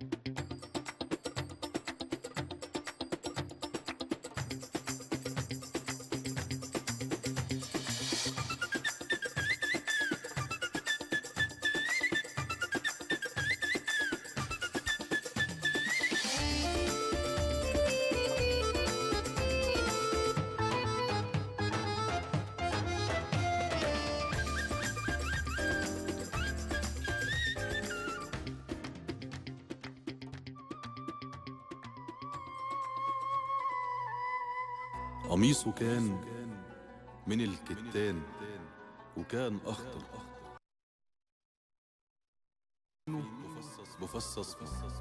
قميصه كان من الكتان وكان أخضر مفصص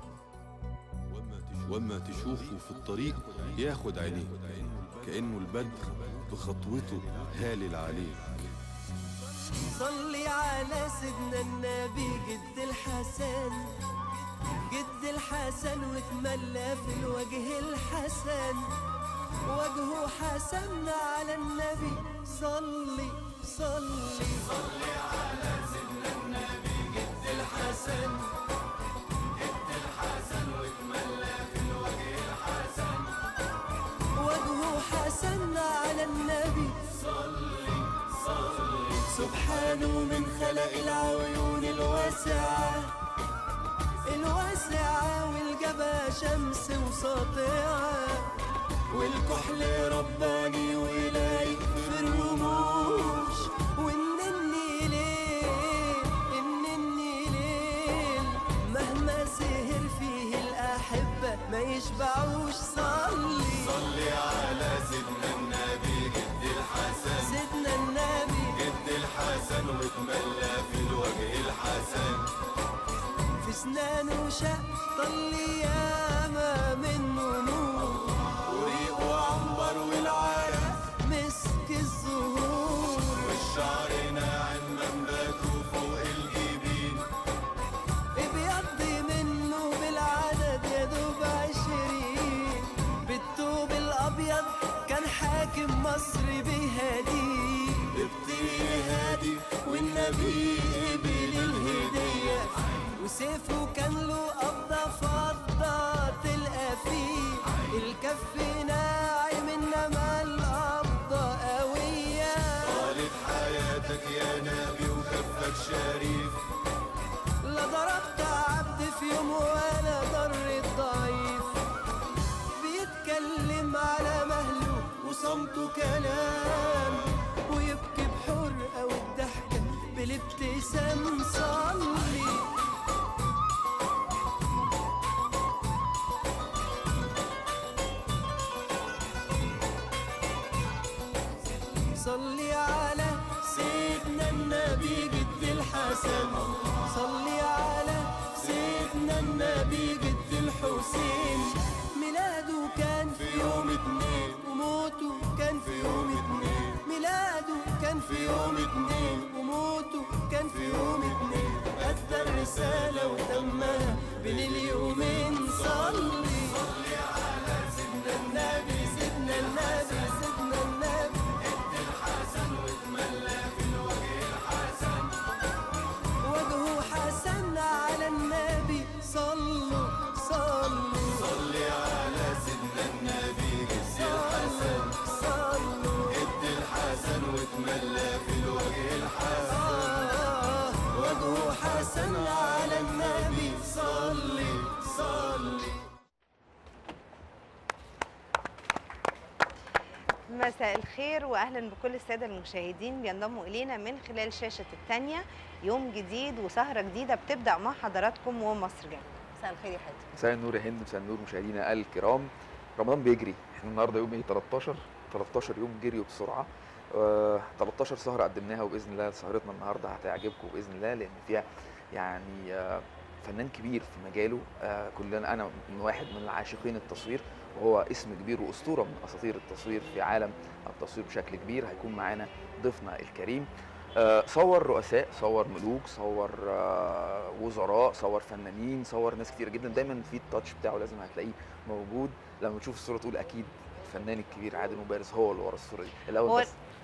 وما تشوفه في الطريق ياخد عينيه كأنه البدر بخطوته هالل عليك صلي على سيدنا النبي جد الحسن جد الحسن وتملى في الوجه الحسن وجهه حسن على النبي صلي صلي صلي على سيدنا النبي جد الحسن جد الحسن وتملى في الوجه الحسن وجهه حسن على النبي صلي صلي سبحانه من خلق العيون الواسعة الواسعة والجبهة شمس وساطعة والكحل رباني ولايق في الرموش والنني ليل النني ليل مهما سهر فيه الأحبة ما يشبعوش صلي صلي على سيدنا النبي جد الحسن سيدنا النبي جد الحسن وتملى في الوجه الحسن في سنانه شق طلي ياما منه نور وريقه عنبر والعرق مسك الزهور والشعر ناعم منبته فوق الجبين ابيض منه بالعدد يا دوب عشرين بالثوب الابيض كان حاكم مصر بهديه ابتدي هادي والنبي قبل الهدية وسيفه كان له قبضة فضة تلقى فيه الكف ناعم انما القبضة قوية طالت حياتك يا نبي وكفك شريف لا ضربت عبد في يوم ولا ضر الضعيف بيتكلم على مهله وصمته كلام ويبكي بحرقة والضحكة بالابتسام صلي صلي على سيدنا النبي جد الحسن صلي على سيدنا النبي جد الحسين ميلاده كان في يوم اتنين وموته كان في يوم اتنين ميلاده كان في يوم اتنين وموته كان في يوم اتنين أدى الرسالة وتمها بين اليومين صلي صلي على سيدنا النبي سيدنا النبي سيدنا النبي وجهه حسن على النبي صلوا صلوا صلي على سيدنا النبي جد الحسن صلوا جد الحسن وتملى في الوجه الحسن آه وجهه حسن على النبي صلي صلي مساء الخير واهلا بكل الساده المشاهدين بينضموا الينا من خلال شاشه الثانيه يوم جديد وسهره جديده بتبدا مع حضراتكم ومصر جنب مساء الخير يا حاتم مساء النور يا هند مساء النور مشاهدينا الكرام رمضان بيجري احنا النهارده يوم ايه 13 13 يوم جري بسرعه آه 13 سهره قدمناها وباذن الله سهرتنا النهارده هتعجبكم باذن الله لان فيها يعني آه فنان كبير في مجاله آه كلنا انا من واحد من العاشقين التصوير وهو اسم كبير واسطوره من اساطير التصوير في عالم التصوير بشكل كبير هيكون معانا ضيفنا الكريم آه، صور رؤساء صور ملوك صور آه، وزراء صور فنانين صور ناس كتير جدا دايما في التاتش بتاعه لازم هتلاقيه موجود لما تشوف الصوره تقول اكيد الفنان الكبير عادل مبارز هو اللي ورا الصوره دي الاول هو بس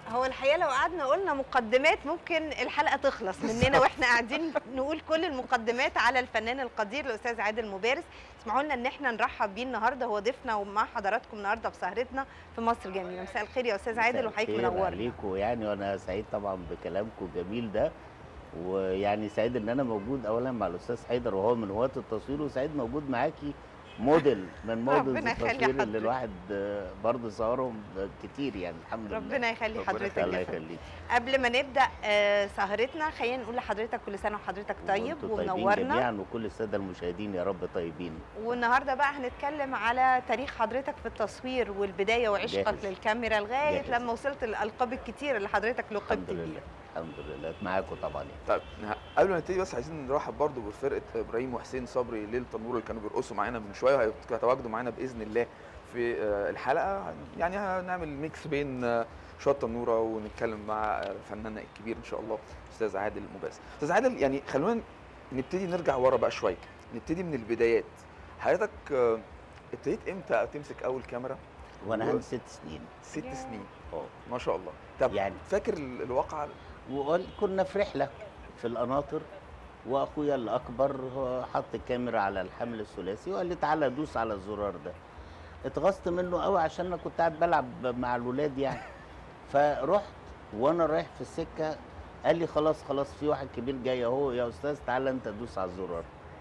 هو الحقيقه لو قعدنا قلنا مقدمات ممكن الحلقه تخلص مننا واحنا قاعدين نقول كل المقدمات على الفنان القدير الاستاذ عادل مبارز اسمحوا لنا ان احنا نرحب بيه النهارده هو ضيفنا ومع حضراتكم النهارده في سهرتنا في مصر جميله مساء الخير يا استاذ عادل وحضرتك منورنا عليكم يعني وانا سعيد طبعا بكلامكم الجميل ده ويعني سعيد ان انا موجود اولا مع الاستاذ حيدر وهو من هواة التصوير وسعيد موجود معاكي موديل من موديلز ربنا يخلي التصوير حضرتك. اللي الواحد آه، برضه صورهم كتير يعني الحمد لله ربنا يخلي ربنا حضرتك الله يا فندم. يخليك قبل ما نبدا آه، سهرتنا خلينا نقول لحضرتك كل سنه وحضرتك طيب وانتم طيبين ومنورنا جميعا وكل الساده المشاهدين يا رب طيبين والنهارده بقى هنتكلم على تاريخ حضرتك في التصوير والبدايه وعشقك جاهز. للكاميرا لغايه جاهز. لما وصلت الالقاب الكتير اللي حضرتك لقبت الحمد بيها لله الحمد لله معاكم طبعا يعني. طيب نه- قبل ما نبتدي بس عايزين نرحب برضو بفرقه ابراهيم وحسين صبري ليل التنور اللي كانوا بيرقصوا معانا من شويه وهيتواجدوا معانا باذن الله في آه، الحلقه يعني هنعمل ميكس بين آه، شويه تنوره ونتكلم مع آه، الفنان الكبير ان شاء الله استاذ عادل مبارز استاذ عادل يعني خلونا نبتدي نرجع ورا بقى شويه نبتدي من البدايات حضرتك آه، ابتديت امتى تمسك اول كاميرا وانا و- عندي ست سنين ست ياه. سنين اه ما شاء الله طب يعني فاكر ال- الواقعه وكنا في رحله في القناطر واخويا الاكبر هو حط الكاميرا على الحمل الثلاثي وقال لي تعالى دوس على الزرار ده اتغصت منه قوي عشان انا كنت قاعد بلعب مع الولاد يعني فرحت وانا رايح في السكه قال لي خلاص خلاص في واحد كبير جاي اهو يا استاذ تعالى انت دوس على الزرار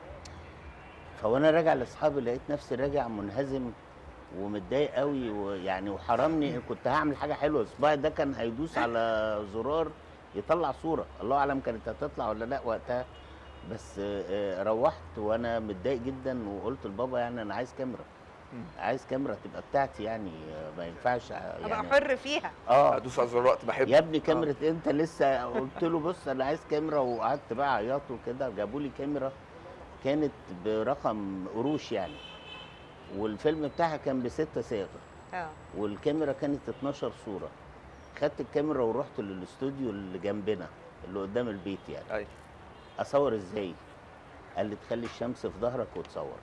فوانا راجع لاصحابي لقيت نفسي راجع منهزم ومتضايق قوي ويعني وحرمني كنت هعمل حاجه حلوه صباعي ده كان هيدوس على زرار يطلع صوره الله اعلم كانت هتطلع ولا لا وقتها بس آه، روحت وانا متضايق جدا وقلت لبابا يعني انا عايز كاميرا مم. عايز كاميرا تبقى بتاعتي يعني آه، ما ينفعش ابقى يعني حر فيها اه ادوس على الزرار وقت بحب يا ابني كاميرا انت لسه قلت له بص انا عايز كاميرا وقعدت بقى عياط وكده جابوا لي كاميرا كانت برقم قروش يعني والفيلم بتاعها كان بستة صفر اه والكاميرا كانت 12 صوره خدت الكاميرا ورحت للاستوديو اللي جنبنا اللي قدام البيت يعني ايوه اصور ازاي قال لي تخلي الشمس في ظهرك وتصور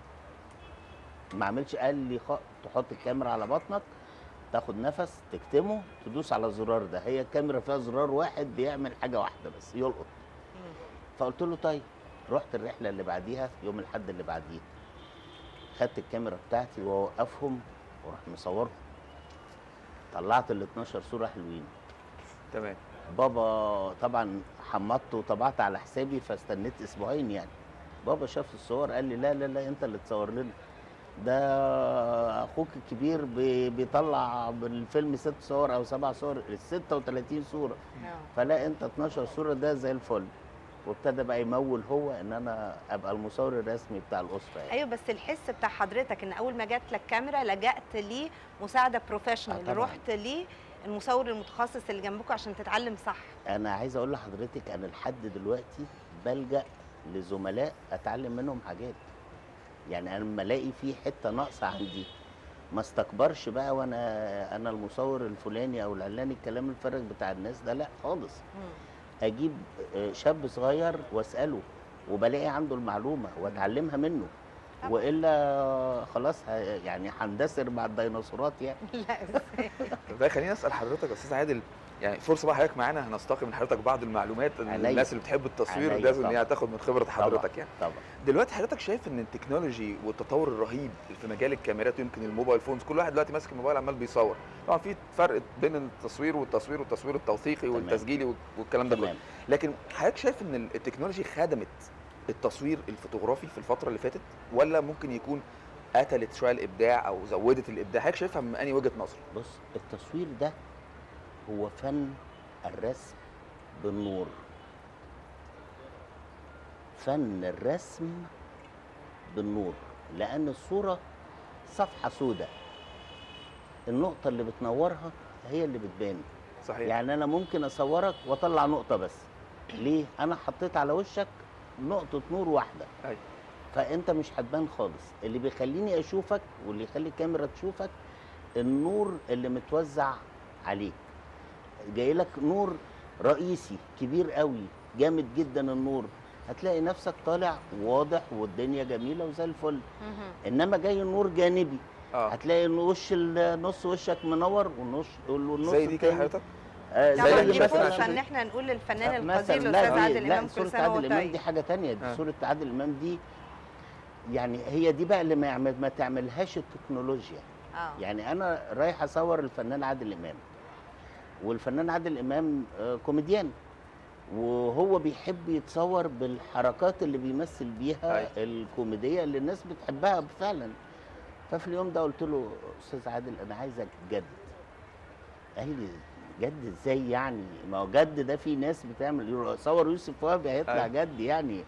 ما عملش قال لي خ... تحط الكاميرا على بطنك تاخد نفس تكتمه تدوس على الزرار ده هي الكاميرا فيها زرار واحد بيعمل حاجه واحده بس يلقط فقلت له طيب رحت الرحله اللي بعديها يوم الاحد اللي بعديه خدت الكاميرا بتاعتي واوقفهم ورحت مصورهم طلعت ال 12 صوره حلوين تمام بابا طبعا حمضت وطبعت على حسابي فاستنيت اسبوعين يعني بابا شاف الصور قال لي لا لا لا انت اللي تصور لنا ده اخوك الكبير بي- بيطلع بالفيلم ست صور او سبع صور ال 36 صوره آه. فلا انت 12 صوره ده زي الفل وابتدى بقى يمول هو ان انا ابقى المصور الرسمي بتاع الاسره يعني ايوه بس الحس بتاع حضرتك ان اول ما جات لك كاميرا لجأت لمساعده آه بروفيشنال طبعاً. رحت للمصور المتخصص اللي جنبكم عشان تتعلم صح انا عايز اقول لحضرتك انا لحد دلوقتي بلجا لزملاء اتعلم منهم حاجات يعني انا لما الاقي في حته ناقصه عندي ما استكبرش بقى وانا انا المصور الفلاني او العلاني الكلام الفارغ بتاع الناس ده لا خالص اجيب آه، شاب صغير واساله وبلاقي عنده المعلومه واتعلمها منه طبعاً. والا خلاص ه- يعني هندثر مع الديناصورات يعني لا ازاي طب ده خليني اسال حضرتك يا استاذ عادل يعني فرصه بقى حضرتك معانا هنستقي من حضرتك بعض المعلومات عينيا. الناس اللي بتحب التصوير عينيا لازم ان هي طبعاً. تاخد من خبره حضرتك يعني طبعا دلوقتي حضرتك شايف ان التكنولوجي والتطور الرهيب في مجال الكاميرات ويمكن الموبايل فونز كل واحد دلوقتي ماسك الموبايل عمال بيصور طبعا في فرق بين التصوير والتصوير والتصوير التوثيقي تمام. والتسجيلي والكلام ده كله تمام لكن حضرتك شايف ان التكنولوجي خدمت التصوير الفوتوغرافي في الفتره اللي فاتت ولا ممكن يكون قتلت شويه الابداع او زودت الابداع حضرتك شايفها من انهي وجهه نظر بص التصوير ده هو فن الرسم بالنور فن الرسم بالنور لان الصوره صفحه سوداء النقطه اللي بتنورها هي اللي بتبان صحيح يعني انا ممكن اصورك واطلع نقطه بس ليه انا حطيت على وشك نقطه نور واحده أيوة. فانت مش هتبان خالص اللي بيخليني اشوفك واللي يخلي الكاميرا تشوفك النور اللي متوزع عليك جاي لك نور رئيسي كبير قوي جامد جدا النور هتلاقي نفسك طالع واضح والدنيا جميله وزي الفل مهم. انما جاي النور جانبي اه هتلاقي إن وش ال- نص وشك منور والنص والنص زي دي كده التاني حضرتك آه، زي طبعا اللي دي مثلا فرصه عشان- ان احنا نقول للفنان مثلا القدير لا الاستاذ دي- عادل لا امام كل صورة سنه وهو عادل إمام طيب دي حاجة تانية دي آه. صورة عادل إمام دي يعني هي دي بقى اللي ما يعمل ما تعملهاش التكنولوجيا اه يعني أنا رايح أصور الفنان عادل إمام والفنان عادل إمام آه، كوميديان وهو بيحب يتصور بالحركات اللي بيمثل بيها أيوة. الكوميدية اللي الناس بتحبها فعلا ففي اليوم ده قلت له أستاذ عادل أنا عايزك جد قال لي جد ازاي يعني ما هو جد ده في ناس بتعمل صور يوسف وهبي هيطلع أيوة. جد يعني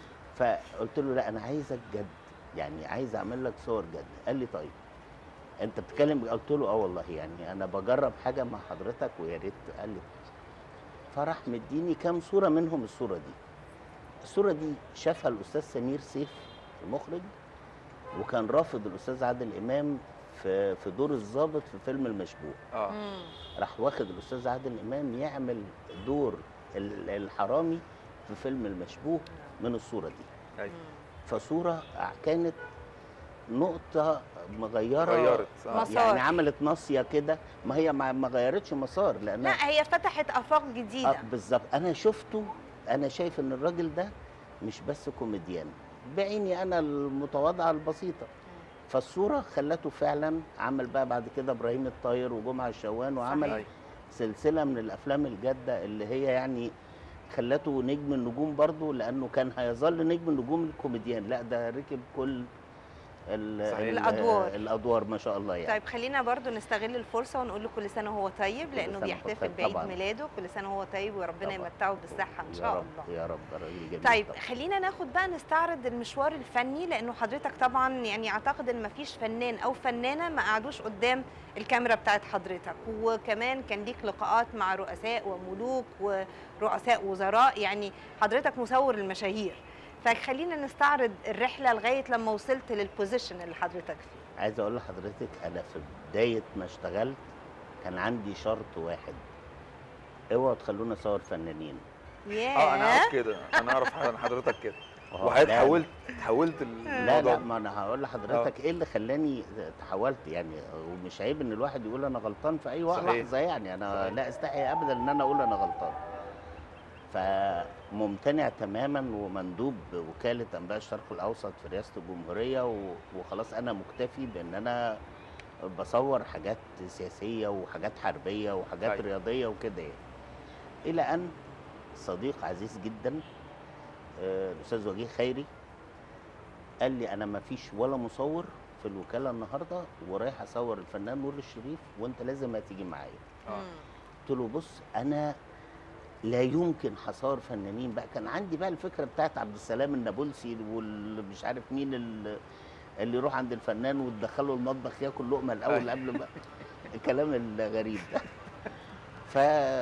فقلت له لا انا عايزك جد يعني عايز اعمل لك صور جد قال لي طيب انت بتتكلم قلت له اه والله يعني انا بجرب حاجه مع حضرتك ويا ريت قال لي فراح مديني كام صوره منهم الصوره دي الصوره دي شافها الاستاذ سمير سيف المخرج وكان رافض الاستاذ عادل امام في في دور الضابط في فيلم المشبوه اه مم. راح واخد الاستاذ عادل امام يعمل دور ال- الحرامي في فيلم المشبوه من الصوره دي ايوه فصوره كانت نقطه مغيره غيرت آه. مسار. يعني عملت ناصيه كده ما هي ما ما غيرتش مسار لان لا هي فتحت افاق جديده آه بالظبط انا شفته انا شايف ان الراجل ده مش بس كوميديان بعيني انا المتواضعه البسيطه فالصوره خلته فعلا عمل بقى بعد كده ابراهيم الطاير وجمعه الشوان وعمل صحيح. سلسله من الافلام الجاده اللي هي يعني خلته نجم النجوم برضه لانه كان هيظل نجم النجوم الكوميديان لا ده ركب كل ال صحيح. ال- الأدوار. الادوار ما شاء الله يعني طيب خلينا برضو نستغل الفرصه ونقول له كل سنه وهو طيب كل لانه سنة وهو بيحتفل طيب بعيد طبعاً. ميلاده كل سنه وهو طيب وربنا طبعاً. يمتعه بالصحه ان يا شاء رب الله يا رب راجل جميل طيب طبعاً. خلينا ناخد بقى نستعرض المشوار الفني لانه حضرتك طبعا يعني اعتقد ان مفيش فنان او فنانه ما قعدوش قدام الكاميرا بتاعت حضرتك وكمان كان ليك لقاءات مع رؤساء وملوك ورؤساء وزراء يعني حضرتك مصور المشاهير فخلينا نستعرض الرحله لغايه لما وصلت للبوزيشن اللي حضرتك فيه عايز اقول لحضرتك انا في بدايه ما اشتغلت كان عندي شرط واحد اوعوا تخلوني اصور فنانين ياه اه انا اعرف كده انا اعرف عن حضرتك كده آه، وحضرتك لا، حولت حولت لا الموضوع لا ده. ما انا هقول لحضرتك ايه اللي خلاني تحولت يعني ومش عيب ان الواحد يقول انا غلطان في اي وقت صحيح. لحظه يعني انا صحيح. لا استحي ابدا ان انا اقول انا غلطان فممتنع تماما ومندوب وكاله انباء الشرق الاوسط في رئاسه الجمهوريه و- وخلاص انا مكتفي بان انا بصور حاجات سياسيه وحاجات حربيه وحاجات أيوة. رياضيه وكده يعني الى ان صديق عزيز جدا آه، الاستاذ وجيه خيري قال لي انا ما فيش ولا مصور في الوكاله النهارده ورايح اصور الفنان نور الشريف وانت لازم هتيجي معايا آه. مم. قلت له بص انا لا يمكن هصور فنانين بقى كان عندي بقى الفكره بتاعت عبد السلام النابلسي والمش عارف مين ال- اللي يروح عند الفنان وتدخله المطبخ ياكل لقمه الاول أيوة. قبل ما الكلام الغريب ده ف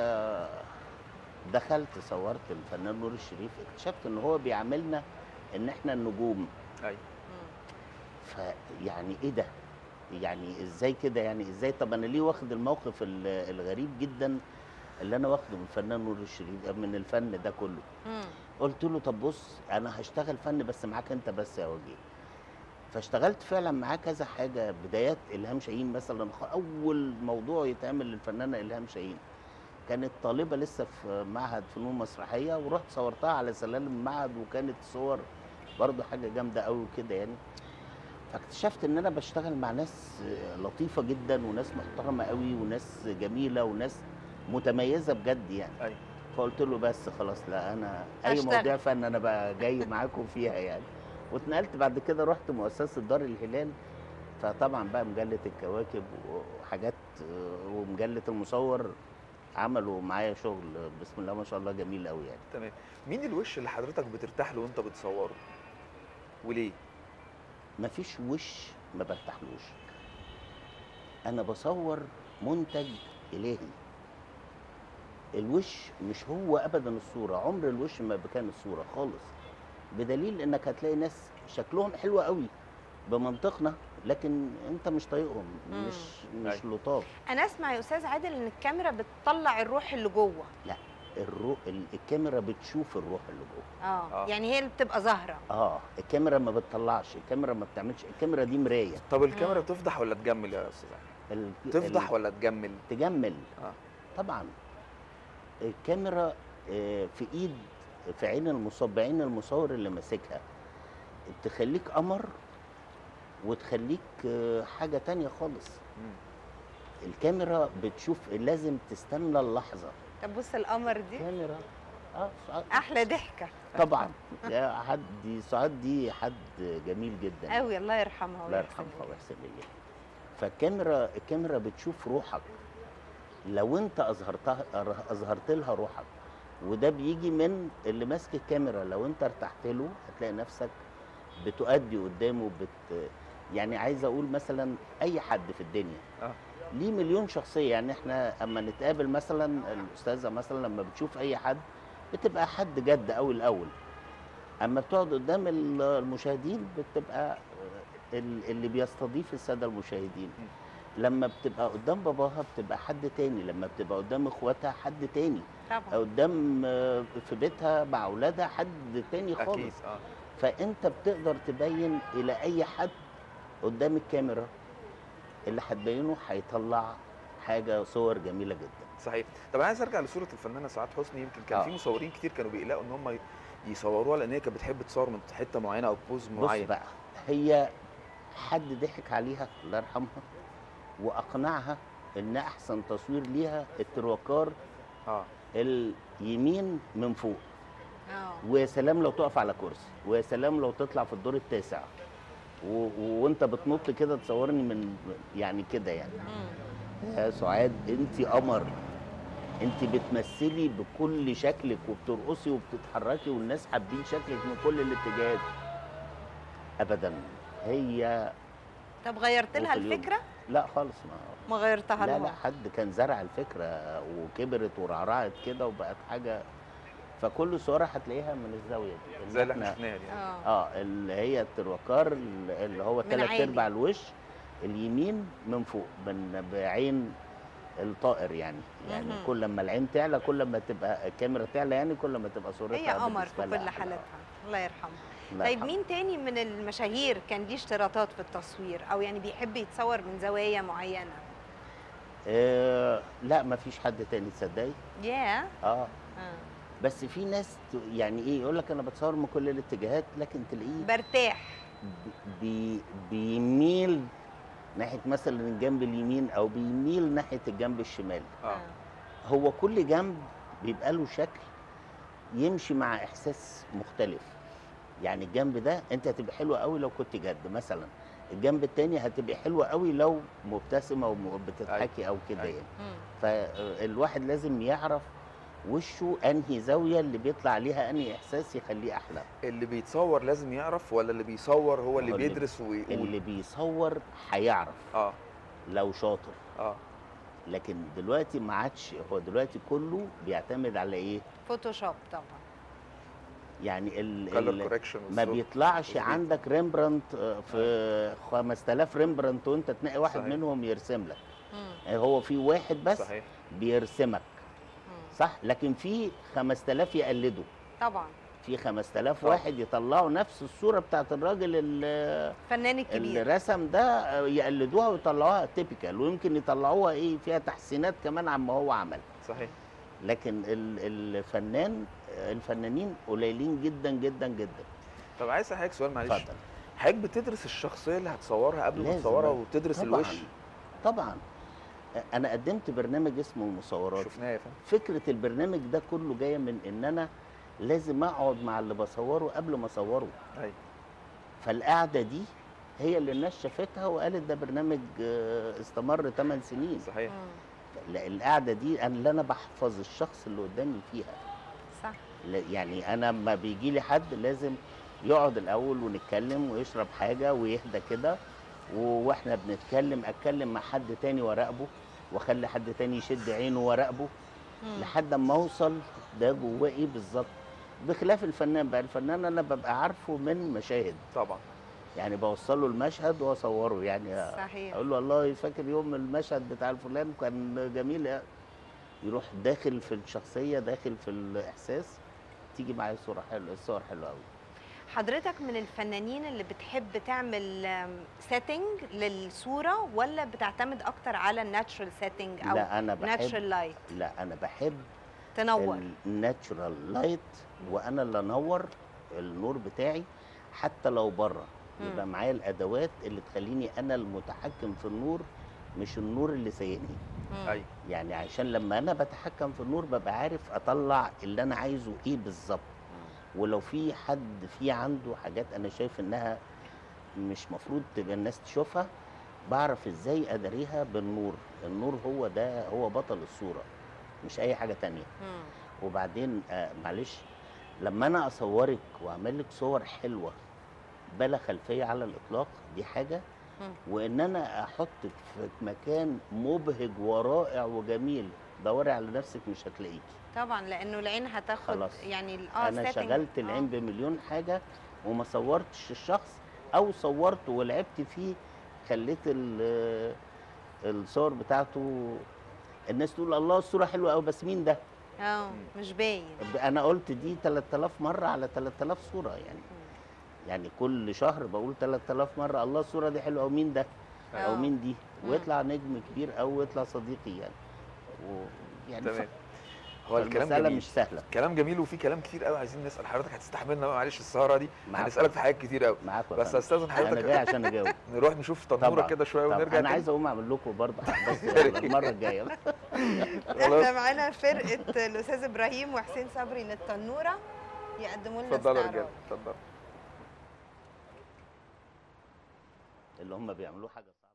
دخلت صورت الفنان نور الشريف اكتشفت ان هو بيعاملنا ان احنا النجوم ايوه فيعني ايه ده يعني ازاي كده يعني ازاي طب انا ليه واخد الموقف ال- الغريب جدا اللي انا واخده من الفنان نور الشريف من الفن ده كله مم. قلت له طب بص انا هشتغل فن بس معاك انت بس يا وجيه فاشتغلت فعلا معاه كذا حاجه بدايات الهام شاهين مثلا اول موضوع يتعمل للفنانه الهام شاهين كانت طالبه لسه في معهد فنون مسرحيه ورحت صورتها على سلالم المعهد وكانت صور برضه حاجه جامده قوي كده يعني فاكتشفت ان انا بشتغل مع ناس لطيفه جدا وناس محترمه قوي وناس جميله وناس متميزه بجد يعني ايوه فقلت له بس خلاص لا انا اي هشتغل. مواضيع فن انا بقى جاي معاكم فيها يعني واتنقلت بعد كده رحت مؤسسه دار الهلال فطبعا بقى مجله الكواكب وحاجات آه، ومجله المصور عملوا معايا شغل بسم الله ما شاء الله جميل قوي يعني تمام مين الوش اللي حضرتك بترتاح له وانت بتصوره وليه مفيش وش ما برتاحلوش انا بصور منتج الهي الوش مش هو ابدا الصوره عمر الوش ما كان الصوره خالص بدليل انك هتلاقي ناس شكلهم حلو قوي بمنطقنا لكن انت مش طايقهم مم. مش مش لطاف انا اسمع يا استاذ عادل ان الكاميرا بتطلع الروح اللي جوه الروح الكاميرا بتشوف الروح اللي جوه اه آه. يعني هي اللي بتبقى ظاهره اه الكاميرا ما بتطلعش الكاميرا ما بتعملش الكاميرا دي مرايه طب الكاميرا بتفضح ولا تجمل يا استاذ أحمد؟ ال- تفضح ال- ولا تجمل تجمل آه. طبعا الكاميرا آه، في ايد في عين المصاب بعين المصور اللي ماسكها تخليك قمر وتخليك آه، حاجه تانية خالص مم. الكاميرا بتشوف لازم تستنى اللحظه طب بص القمر دي كاميرا اه سعاد- احلى ضحكه طبعا يا حد دي سعاد دي حد جميل جدا قوي الله يرحمها الله ويحسن يرحمها إليها. ويحسن اليها فالكاميرا الكاميرا بتشوف روحك لو انت اظهرتها اظهرت لها روحك وده بيجي من اللي ماسك الكاميرا لو انت ارتحت له هتلاقي نفسك بتؤدي قدامه بت يعني عايز اقول مثلا اي حد في الدنيا آه. ليه مليون شخصيه يعني احنا اما نتقابل مثلا الاستاذه مثلا لما بتشوف اي حد بتبقى حد جد قوي الاول اما بتقعد قدام ال- المشاهدين بتبقى ال- اللي بيستضيف الساده المشاهدين لما بتبقى قدام باباها بتبقى حد تاني لما بتبقى قدام اخواتها حد تاني طبعا قدام آه، في بيتها مع اولادها حد تاني خالص اكيد اه فانت بتقدر تبين الى اي حد قدام الكاميرا اللي هتبينه هيطلع حاجه صور جميله جدا صحيح طب انا عايز ارجع لصوره الفنانه سعاد حسني يمكن كان آه. في مصورين كتير كانوا بيقلقوا ان هم يصوروها لان هي كانت بتحب تصور من حته معينه او بوز بص معين بقى هي حد ضحك عليها الله يرحمها واقنعها ان احسن تصوير ليها التروكار اه اليمين من فوق اه ويا سلام لو تقف على كرسي ويا سلام لو تطلع في الدور التاسع و... و- وانت بتنط كده تصورني من يعني كده يعني مم. يا سعاد انت قمر انت بتمثلي بكل شكلك وبترقصي وبتتحركي والناس حابين شكلك من كل الاتجاهات ابدا هي طب غيرت لها وفي اليوم. الفكره لا خالص ما ما غيرتها لا لها لا حد كان زرع الفكره وكبرت ورعرعت كده وبقت حاجه فكل صورها هتلاقيها من الزاويه دي زي اللي احنا احنا شفناها دي يعني. اه اه اللي هي التروكار اللي هو من ثلاث عالي. ارباع الوش اليمين من فوق من بعين الطائر يعني يعني مهم. كل ما العين تعلى كل ما تبقى الكاميرا تعلى يعني كل ما تبقى صورتها هي قمر بالنسبة في لها كل أحلى. حالاتها الله يرحمها الله طيب يرحمها. مين تاني من المشاهير كان ليه اشتراطات في التصوير او يعني بيحب يتصور من زوايا معينه آه لا ما فيش حد تاني تصدقي ياه اه آه. بس في ناس ت- يعني ايه يقول لك انا بتصور من كل الاتجاهات لكن تلاقيه برتاح بي بيميل ناحيه مثلا الجنب اليمين او بيميل ناحيه الجنب الشمال اه هو كل جنب بيبقى له شكل يمشي مع احساس مختلف يعني الجنب ده انت هتبقى حلوه قوي لو كنت جد مثلا الجنب التاني هتبقى حلوه قوي لو مبتسمه وبتضحكي او كده أيوة. يعني مم. فالواحد لازم يعرف وشه انهي زاويه اللي بيطلع عليها انهي احساس يخليه احلى اللي بيتصور لازم يعرف ولا اللي بيصور هو اللي هو اللي- بيدرس ويقول اللي بيصور هيعرف اه لو شاطر اه لكن دلوقتي ما عادش هو دلوقتي كله بيعتمد على ايه فوتوشوب طبعا يعني ال كلر ال كوركشن ما بيطلعش تظبيط. عندك ريمبرانت آه، في 5000 ريمبرانت وانت تنقي واحد صحيح. منهم يرسم لك مم. يعني هو في واحد بس صحيح بيرسمك مم. صح لكن في 5000 يقلدوا طبعا في 5000 طبعا. واحد يطلعوا نفس الصوره بتاعت الراجل اللي, الفنان الكبير اللي رسم ده آه، يقلدوها ويطلعوها تيبيكال ويمكن يطلعوها ايه فيها تحسينات كمان عما هو عمل صحيح لكن ال- الفنان الفنانين قليلين جدا جدا جدا طب عايز اسال حضرتك سؤال معلش اتفضل حضرتك بتدرس الشخصيه اللي هتصورها قبل ما لازم. تصورها وتدرس طبعا الوش طبعا انا قدمت برنامج اسمه المصورات شفناه يا فندم فكره البرنامج ده كله جايه من ان انا لازم اقعد مع اللي بصوره قبل ما اصوره ايوه فالقعده دي هي اللي الناس شافتها وقالت ده برنامج آه، استمر 8 سنين صحيح مم. لا، القعده دي انا اللي انا بحفظ الشخص اللي قدامي فيها صح لا- يعني انا لما بيجي لي حد لازم يقعد الاول ونتكلم ويشرب حاجه ويهدى كده و- واحنا بنتكلم اتكلم مع حد تاني وراقبه واخلي حد تاني يشد عينه وراقبه مم. لحد اما اوصل ده جواه ايه بالظبط بخلاف الفنان بقى الفنان انا ببقى عارفه من مشاهد طبعا يعني بوصله المشهد واصوره يعني صحيح اقول له والله فاكر يوم المشهد بتاع الفلان كان جميل يعني. يروح داخل في الشخصيه داخل في الاحساس تيجي معايا صوره حلوه الصور حلوه قوي حضرتك من الفنانين اللي بتحب تعمل سيتنج للصوره ولا بتعتمد اكتر على الناتشرال سيتنج او لا انا بحب ناتشرال لايت لا انا بحب تنور الناتشورال لايت وانا اللي انور النور بتاعي حتى لو بره مم. يبقى معايا الادوات اللي تخليني انا المتحكم في النور مش النور اللي سايقني مم. ايوه يعني عشان لما انا بتحكم في النور ببقى عارف اطلع اللي انا عايزه ايه بالظبط ولو في حد في عنده حاجات انا شايف انها مش مفروض تبقى الناس تشوفها بعرف ازاي اداريها بالنور النور هو ده هو بطل الصوره مش اي حاجه تانية مم. وبعدين آه معلش لما انا اصورك واعمل لك صور حلوه بلا خلفيه على الاطلاق دي حاجه مم. وان انا احطك في مكان مبهج ورائع وجميل دوري على نفسك مش هتلاقيكي طبعا لانه العين هتاخد خلاص. يعني ال- اه انا setting. شغلت آه. العين بمليون حاجه وما صورتش الشخص او صورته ولعبت فيه خليت ال- الصور بتاعته الناس تقول الله الصوره حلوه قوي بس مين ده اه مش باين انا قلت دي 3000 مره على 3000 صوره يعني يعني كل شهر بقول 3000 مره الله الصوره دي حلوه او مين ده او آه. مين دي مم. ويطلع نجم كبير او يطلع صديقي يعني و يعني تمام ف- هو الكلام المسألة جميل مش سهله كلام جميل وفي كلام كتير قوي عايزين نسال حضرتك هتستحملنا بقى معلش السهره دي معاك. هنسالك في حاجات كتير قوي معاك يا بس فندم. استاذن انا جاي حضرتك عشان اجاوب نروح نشوف تنوره طبعا. كده شويه طب ونرجع انا تاني. عايز اقوم اعمل لكم برضه بس المره الجايه احنا معانا فرقه الاستاذ ابراهيم وحسين صبري للتنوره يقدموا لنا اتفضلوا يا استعراض رجاله اتفضلوا اللي هم بيعملوه حاجه صعبه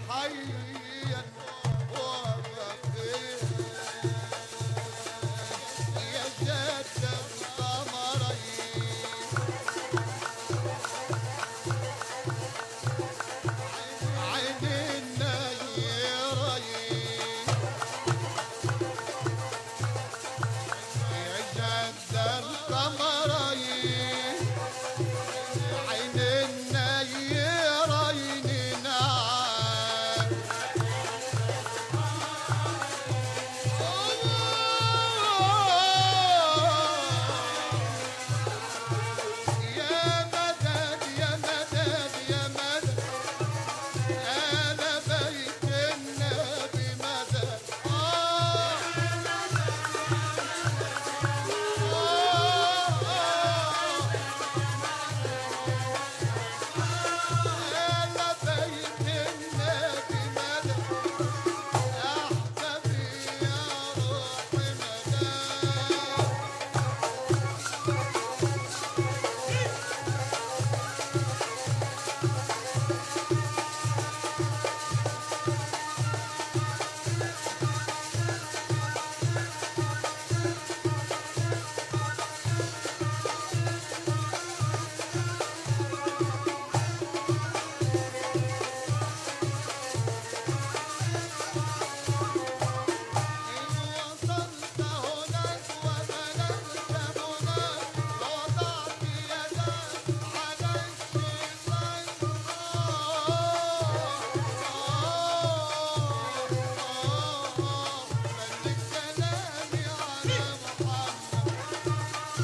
حيا وبقيا يا جد القمرين عين النيرين يا جد القمرين عين النيرين نعم يا مدد يا مدد يا مدد أنا بيت النبي مدد آه أنا بيت النبي مدد أحبابي يا روحي مدد إن وصلت هناك وبلغت هناك وضعت يداك على الشيطان ملك كلامي على محمد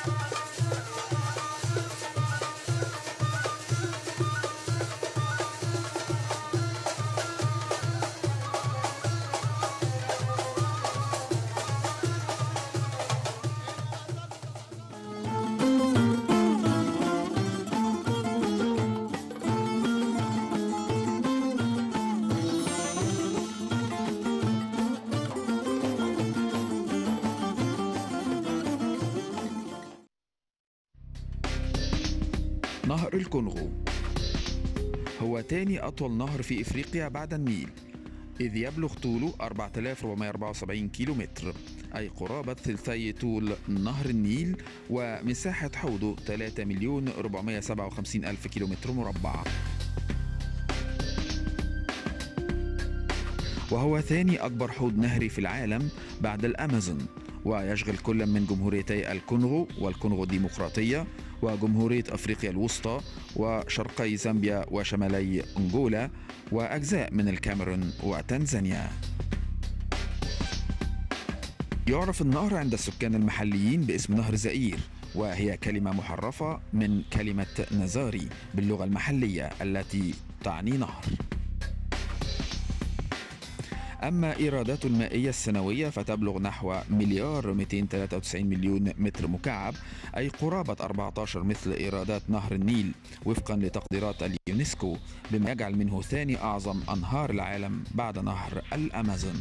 نهر الكونغو هو تاني أطول نهر في إفريقيا بعد النيل إذ يبلغ طوله 4474 كيلومتر أي قرابة ثلثي طول نهر النيل ومساحة حوضه 3 مليون 457 ألف كيلومتر مربع وهو ثاني أكبر حوض نهري في العالم بعد الأمازون ويشغل كل من جمهوريتي الكونغو والكونغو الديمقراطية وجمهورية أفريقيا الوسطى وشرقي زامبيا وشمالي أنغولا وأجزاء من الكاميرون وتنزانيا يعرف النهر عند السكان المحليين باسم نهر زئير وهي كلمة محرفة من كلمة نزاري باللغة المحلية التي تعني نهر أما إيراداته المائية السنوية فتبلغ نحو مليار 293 مليون متر مكعب أي قرابة 14 مثل إيرادات نهر النيل وفقا لتقديرات اليونسكو بما يجعل منه ثاني أعظم أنهار العالم بعد نهر الأمازون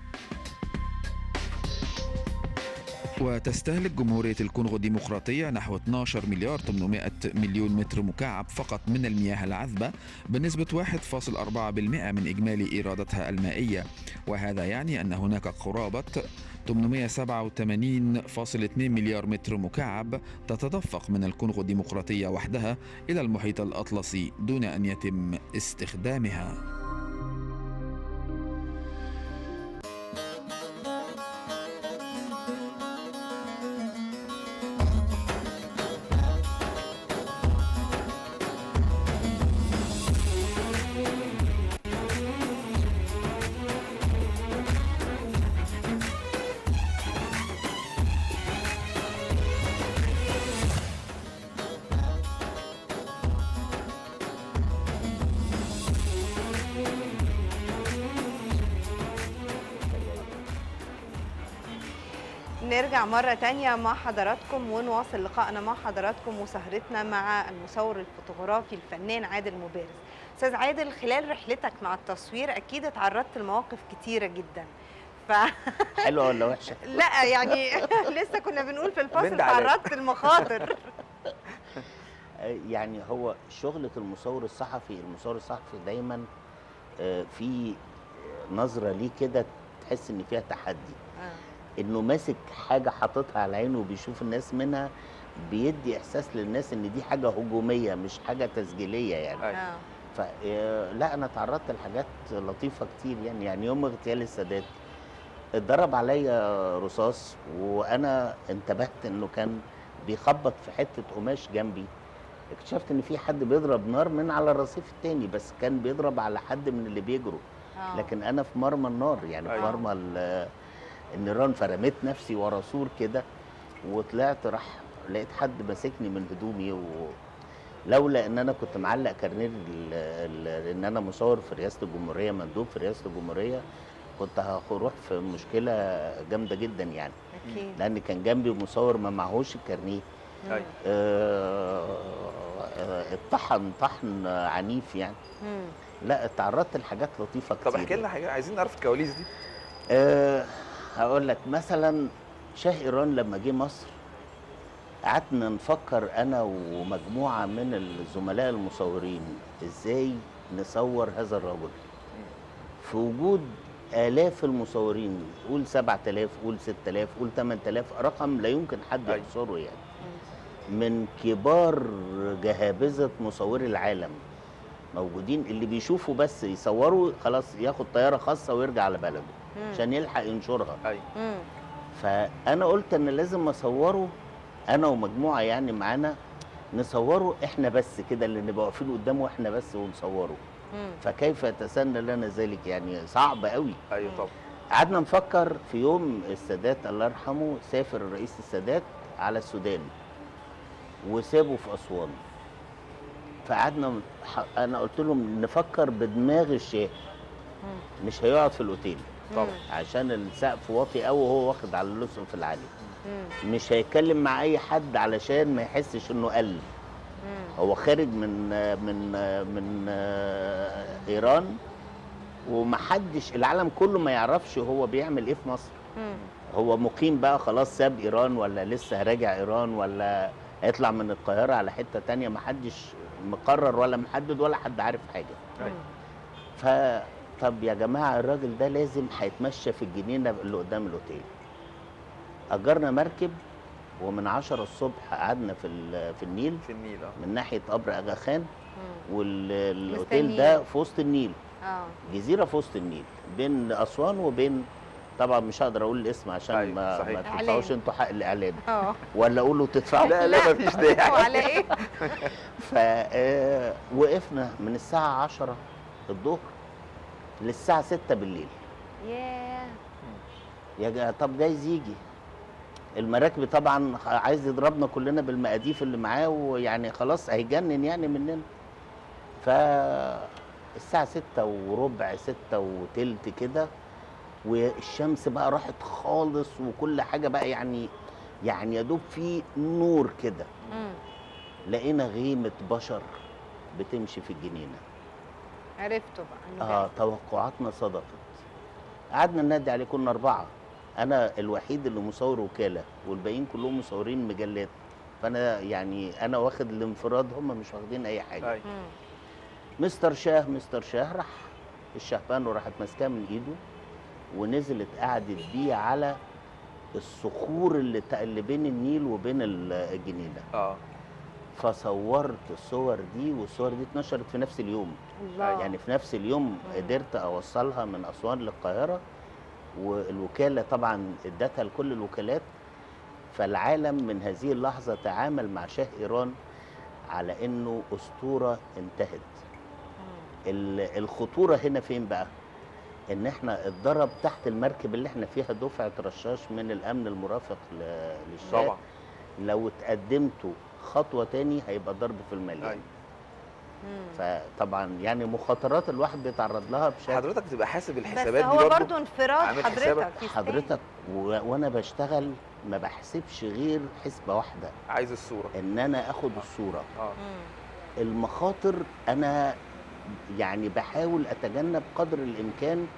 وتستهلك جمهورية الكونغو الديمقراطية نحو 12 مليار 800 مليون متر مكعب فقط من المياه العذبة بنسبة 1.4% من إجمالي إيراداتها المائية وهذا يعني أن هناك قرابة 887.2 مليار متر مكعب تتدفق من الكونغو الديمقراطية وحدها إلى المحيط الأطلسي دون أن يتم استخدامها نرجع مرة تانية مع حضراتكم ونواصل لقائنا مع حضراتكم وسهرتنا مع المصور الفوتوغرافي الفنان عادل مبارز أستاذ عادل خلال رحلتك مع التصوير أكيد اتعرضت لمواقف كتيرة جدا ف... حلوه ولا وحشه؟ لا يعني لسه كنا بنقول في الفاصل بند عليك. تعرضت لمخاطر يعني هو شغلة المصور الصحفي المصور الصحفي دايما آه، في نظره ليه كده تحس ان فيها تحدي آه. انه ماسك حاجه حاططها على عينه وبيشوف الناس منها بيدي احساس للناس ان دي حاجه هجوميه مش حاجه تسجيليه يعني أيوة. آه. ف آه، لا انا تعرضت لحاجات لطيفه كتير يعني يعني يوم اغتيال السادات اتضرب عليا رصاص وانا انتبهت انه كان بيخبط في حته قماش جنبي اكتشفت ان في حد بيضرب نار من على الرصيف التاني بس كان بيضرب على حد من اللي بيجروا آه. لكن انا في مرمى النار يعني في أيوة. مرمى ال- النيران فرميت نفسي ورا سور كده وطلعت راح لقيت حد ماسكني من هدومي و لولا ان انا كنت معلق كارنيه ال- ال- ان انا مصور في رئاسه الجمهوريه مندوب في رئاسه الجمهوريه كنت هروح في مشكله جامده جدا يعني اكيد لان كان جنبي مصور ما معهوش الكارنيه أيوة. آه، آه، اتطحن طحن عنيف يعني مم. لا اتعرضت لحاجات لطيفه كتير طب احكي لنا حاجه عايزين نعرف الكواليس دي أه هقول لك مثلا شاه ايران لما جه مصر قعدنا نفكر انا ومجموعه من الزملاء المصورين ازاي نصور هذا الرجل في وجود آلاف المصورين قول 7000 قول 6000 قول 8000 رقم لا يمكن حد أيوة. يحصره يعني من كبار جهابذة مصوري العالم موجودين اللي بيشوفوا بس يصوروا خلاص ياخد طيارة خاصة ويرجع على بلده مم. عشان يلحق ينشرها ايوه مم. فانا قلت ان لازم اصوره انا ومجموعه يعني معانا نصوره احنا بس كده اللي نبقى واقفين قدامه احنا بس ونصوره مم. فكيف يتسنى لنا ذلك يعني صعب قوي ايوه طبعا قعدنا نفكر في يوم السادات الله يرحمه سافر الرئيس السادات على السودان وسابه في اسوان فقعدنا ح- انا قلت لهم نفكر بدماغ الشاه مم. مش هيقعد في الاوتيل طبعا. عشان السقف واطي قوي وهو واخد على اللصق في العالي مم. مش هيتكلم مع اي حد علشان ما يحسش انه قل مم. هو خارج من من من ايران ومحدش العالم كله ما يعرفش هو بيعمل ايه في مصر مم. هو مقيم بقى خلاص ساب ايران ولا لسه هراجع ايران ولا هيطلع من القاهره على حته تانية محدش مقرر ولا محدد ولا حد عارف حاجه أيوة. ف طب يا جماعه الراجل ده لازم هيتمشى في الجنينه اللي قدام الاوتيل اجرنا مركب ومن 10 الصبح قعدنا في ال- في النيل في النيل اه من ناحيه قبر اغا خان مم. والاوتيل ده في وسط النيل اه جزيره في وسط النيل بين اسوان وبين طبعا مش هقدر اقول الاسم عشان أيوة، ما, صحيح. ما إعلان. تدفعوش انتوا حق الاعلان اه ولا اقولوا تدفعوا لا لا مفيش داعي وعلى ايه؟ فوقفنا من الساعه 10 الظهر للساعه 6 بالليل ياه يا جا طب جايز يجي المراكب طبعا عايز يضربنا كلنا بالمقاديف اللي معاه ويعني خلاص هيجنن يعني مننا فالساعة ستة وربع ستة وتلت كده والشمس بقى راحت خالص وكل حاجة بقى يعني يعني يا دوب في نور كده مم. لقينا غيمة بشر بتمشي في الجنينة عرفته بقى إنه اه توقعاتنا صدقت قعدنا ننادي عليه كنا اربعه انا الوحيد اللي مصور وكاله والباقيين كلهم مصورين مجلات فانا يعني انا واخد الانفراد هم مش واخدين اي حاجه أيوة. مم. مستر شاه مستر شاه راح الشهبان وراحت ماسكاه من ايده ونزلت قعدت بيه على الصخور اللي تا- اللي بين النيل وبين ال- الجنينه اه فصورت الصور دي والصور دي اتنشرت في نفس اليوم الله يعني في نفس اليوم قدرت اوصلها من اسوان للقاهره والوكاله طبعا ادتها لكل الوكالات فالعالم من هذه اللحظه تعامل مع شاه ايران على انه اسطوره انتهت مم. ال- الخطوره هنا فين بقى ان احنا اتضرب تحت المركب اللي احنا فيها دفعه رشاش من الامن المرافق ل- للشاه طبعا لو اتقدمتوا خطوه تاني هيبقى ضرب في المليان أيوة. مم. فطبعا يعني مخاطرات الواحد بيتعرض لها بشكل حضرتك بتبقى حاسب بس الحسابات دي هو برضه برضه انفراد عامل حضرتك حسابك. يستاهل. حضرتك و... وانا بشتغل ما بحسبش غير حسبه واحده عايز الصوره ان انا اخد الصوره اه مم. المخاطر انا يعني بحاول اتجنب قدر الامكان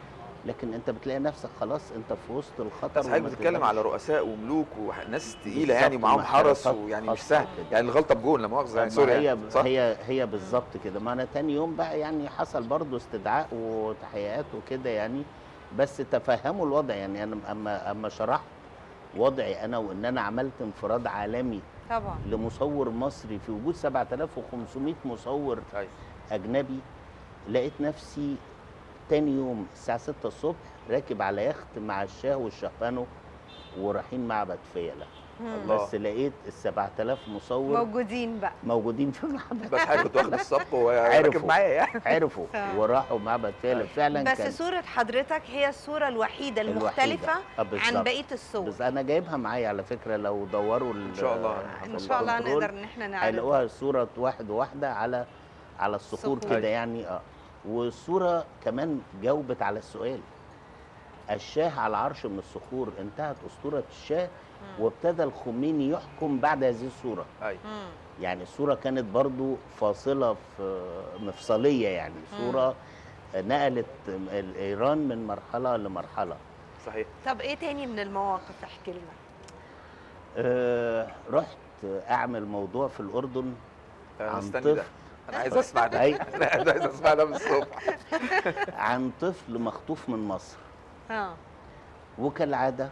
لكن انت بتلاقي نفسك خلاص انت في وسط الخطر بس حضرتك وما بتتكلم تقدرش. على رؤساء وملوك وناس تقيله بالظبط، يعني ومعاهم حرس محرسات ويعني مش خاصة سهل كده. يعني الغلطه بجون لا مؤاخذه يعني طب سوري ما هي يعني صح؟ هي هي بالظبط كده ما انا تاني يوم بقى يعني حصل برضو استدعاء وتحقيقات وكده يعني بس تفهموا الوضع يعني انا اما اما شرحت وضعي انا وان انا عملت انفراد عالمي طبعا لمصور مصري في وجود 7500 مصور أيوة. اجنبي لقيت نفسي تاني يوم الساعه 6 الصبح راكب على يخت مع الشاه والشهبانو ورايحين معبد فيلة مم. الله. بس لقيت ال 7000 مصور موجودين بقى موجودين في المعبد بس حضرتك كنت واخد السبق وراكب عرفوا. معايا يعني عرفوا آه. وراحوا معبد فيلة فعلا بس كان صورة حضرتك هي الصورة الوحيدة الوحيدة. المختلفة آه، عن بالظبط. بقية الصور بس انا جايبها معايا على فكره لو دوروا إن شاء الله. ان شاء الله الكنترول نقدر ان احنا نعرض هيلاقوها صوره واحد واحده على على الصخور الصخور. كده يعني اه والصوره كمان جاوبت على السؤال الشاه على عرش من الصخور انتهت اسطوره الشاه وابتدى الخميني يحكم بعد هذه الصوره ايوه مم. يعني الصوره كانت برضو فاصله في مفصليه يعني صوره نقلت ايران من مرحله لمرحله صحيح طب ايه تاني من المواقف احكي لنا أه رحت اعمل موضوع في الاردن انا عن مستني طفل ده انا عايز اسمع ده أي. انا عايز اسمع ده من الصبح عن طفل مخطوف من مصر اه وكالعاده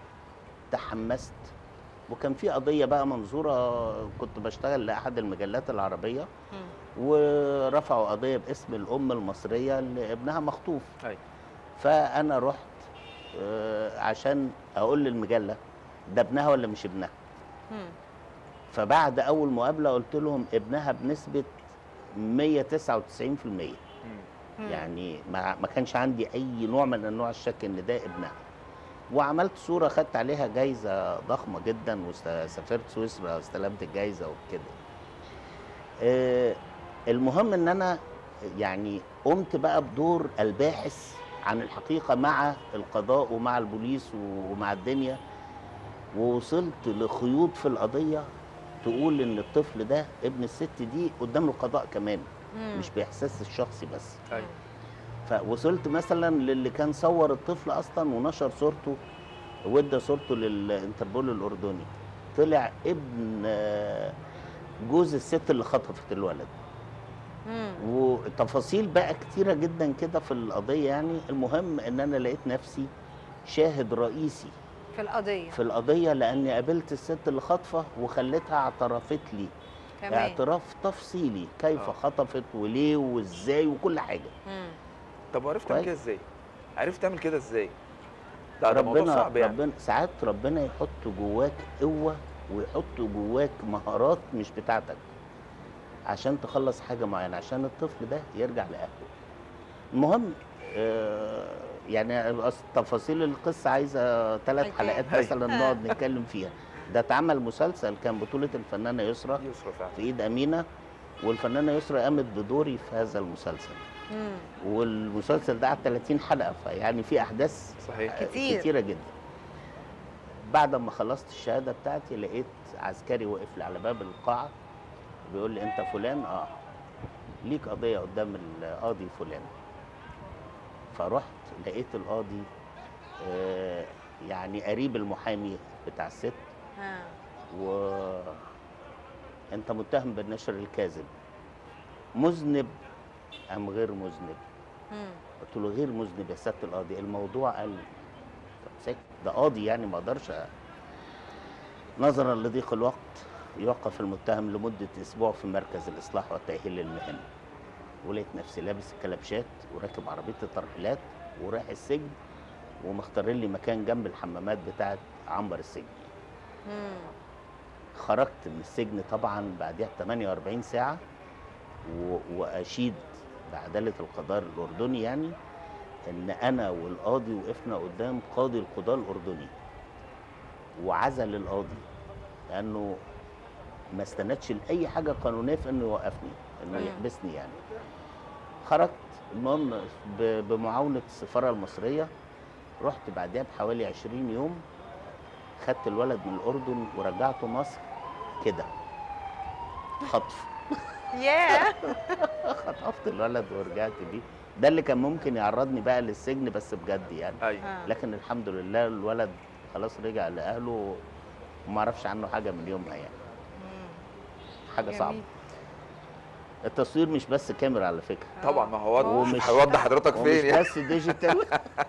تحمست وكان في قضيه بقى منظوره كنت بشتغل لاحد المجلات العربيه مم. ورفعوا قضيه باسم الام المصريه اللي ابنها مخطوف أيوة. فانا رحت آه، عشان اقول للمجله ده ابنها ولا مش ابنها مم. فبعد اول مقابله قلت لهم ابنها بنسبه 199% مم. يعني ما ما كانش عندي اي نوع من انواع الشك ان ده ابنها وعملت صوره خدت عليها جايزه ضخمه جدا وسافرت سويسرا واستلمت الجايزه وكده آه، المهم ان انا يعني قمت بقى بدور الباحث عن الحقيقه مع القضاء ومع البوليس ومع الدنيا ووصلت لخيوط في القضيه تقول ان الطفل ده ابن الست دي قدام القضاء كمان مم. مش باحساس الشخصي بس ايوه فوصلت مثلا للي كان صور الطفل اصلا ونشر صورته وادى صورته للانتربول الاردني طلع ابن آه، جوز الست اللي خطفت الولد مم. وتفاصيل بقى كتيره جدا كده في القضيه يعني المهم ان انا لقيت نفسي شاهد رئيسي في القضية في القضيه لاني قابلت الست اللي خاطفه وخليتها اعترفت لي كمان اعتراف تفصيلي كيف آه. خطفت وليه وازاي وكل حاجه مم. طب وعرفت تعمل كويس. كده ازاي؟ عرفت تعمل كده ازاي؟ ده ده موضوع ربنا صعب يعني ربنا ساعات ربنا يحط جواك قوه ويحط جواك مهارات مش بتاعتك عشان تخلص حاجه معينه عشان الطفل ده يرجع لاهله المهم آه، يعني أصل تفاصيل القصه عايزه ثلاث أكيد. حلقات أيوة. مثلا نقعد نتكلم فيها ده اتعمل مسلسل كان بطوله الفنانه يسرا يسرى فعلا في ايد امينه والفنانه يسرا قامت بدوري في هذا المسلسل مم. والمسلسل ده قعد 30 حلقه فيعني في احداث صحيح كتير. كتيره جدا بعد ما خلصت الشهاده بتاعتي لقيت عسكري واقف لي على باب القاعه بيقول لي انت فلان اه ليك قضيه قدام القاضي فلان فرحت لقيت القاضي آه يعني قريب المحامي بتاع الست ها. و انت متهم بالنشر الكاذب مذنب ام غير مذنب مم. قلت له غير مذنب يا سياده القاضي الموضوع قال طب ساكت ده قاضي يعني ما اقدرش أ- نظرا لضيق الوقت يوقف المتهم لمده اسبوع في مركز الاصلاح والتاهيل المهني ولقيت نفسي لابس الكلبشات وراكب عربيه الترحيلات ورايح السجن ومختارين لي مكان جنب الحمامات بتاعه عنبر السجن مم. خرجت من السجن طبعا بعدها 48 ساعة و... وأشيد بعدالة القضاء الأردني يعني إن أنا والقاضي وقفنا قدام قاضي القضاء الأردني وعزل القاضي لأنه ما استندش لأي حاجة قانونية في إنه يوقفني إنه مم. يحبسني يعني خرجت المهم ب... بمعاونة السفارة المصرية رحت بعدها بحوالي 20 يوم خدت الولد من الاردن ورجعته مصر كده خطف ياه خطفت الولد ورجعت بيه ده اللي كان ممكن يعرضني بقى للسجن بس بجد يعني ايوه آه. لكن الحمد لله الولد خلاص رجع لاهله وما اعرفش عنه حاجه من يومها يعني مم. حاجه صعبه جميل. التصوير مش بس كاميرا على فكره طبعا ما هو ومش- واضح هيوضح حضرتك ومش فين يعني بس ديجيتال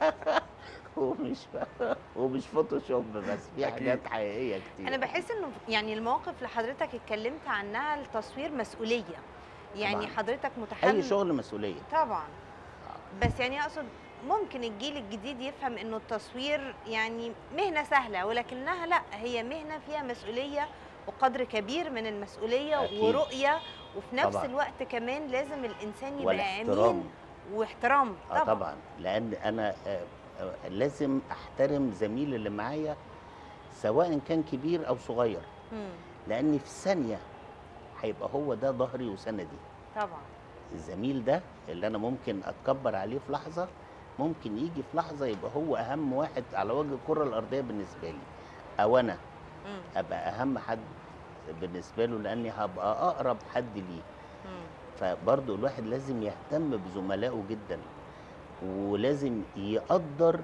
ومش ومش فوتوشوب بس في أكيد. حاجات حقيقيه كتير انا بحس انه يعني المواقف اللي حضرتك اتكلمت عنها التصوير مسؤوليه يعني طبعاً. حضرتك متحمل اي شغل مسؤوليه طبعا بس يعني اقصد ممكن الجيل الجديد يفهم انه التصوير يعني مهنه سهله ولكنها لا هي مهنه فيها مسؤوليه وقدر كبير من المسؤوليه أكيد. ورؤيه وفي نفس طبعاً. الوقت كمان لازم الانسان يبقى والاحترام امين واحترام اه طبعا لان انا آه، آه، لازم احترم زميلي اللي معايا سواء كان كبير او صغير مم. لان في ثانيه هيبقى هو ده ظهري وسندي طبعا الزميل ده اللي انا ممكن اتكبر عليه في لحظه ممكن يجي في لحظه يبقى هو اهم واحد على وجه الكره الارضيه بالنسبه لي او انا مم. ابقى اهم حد بالنسبه له لاني هبقى اقرب حد ليه مم. فبرضه الواحد لازم يهتم بزملائه جدا ولازم يقدر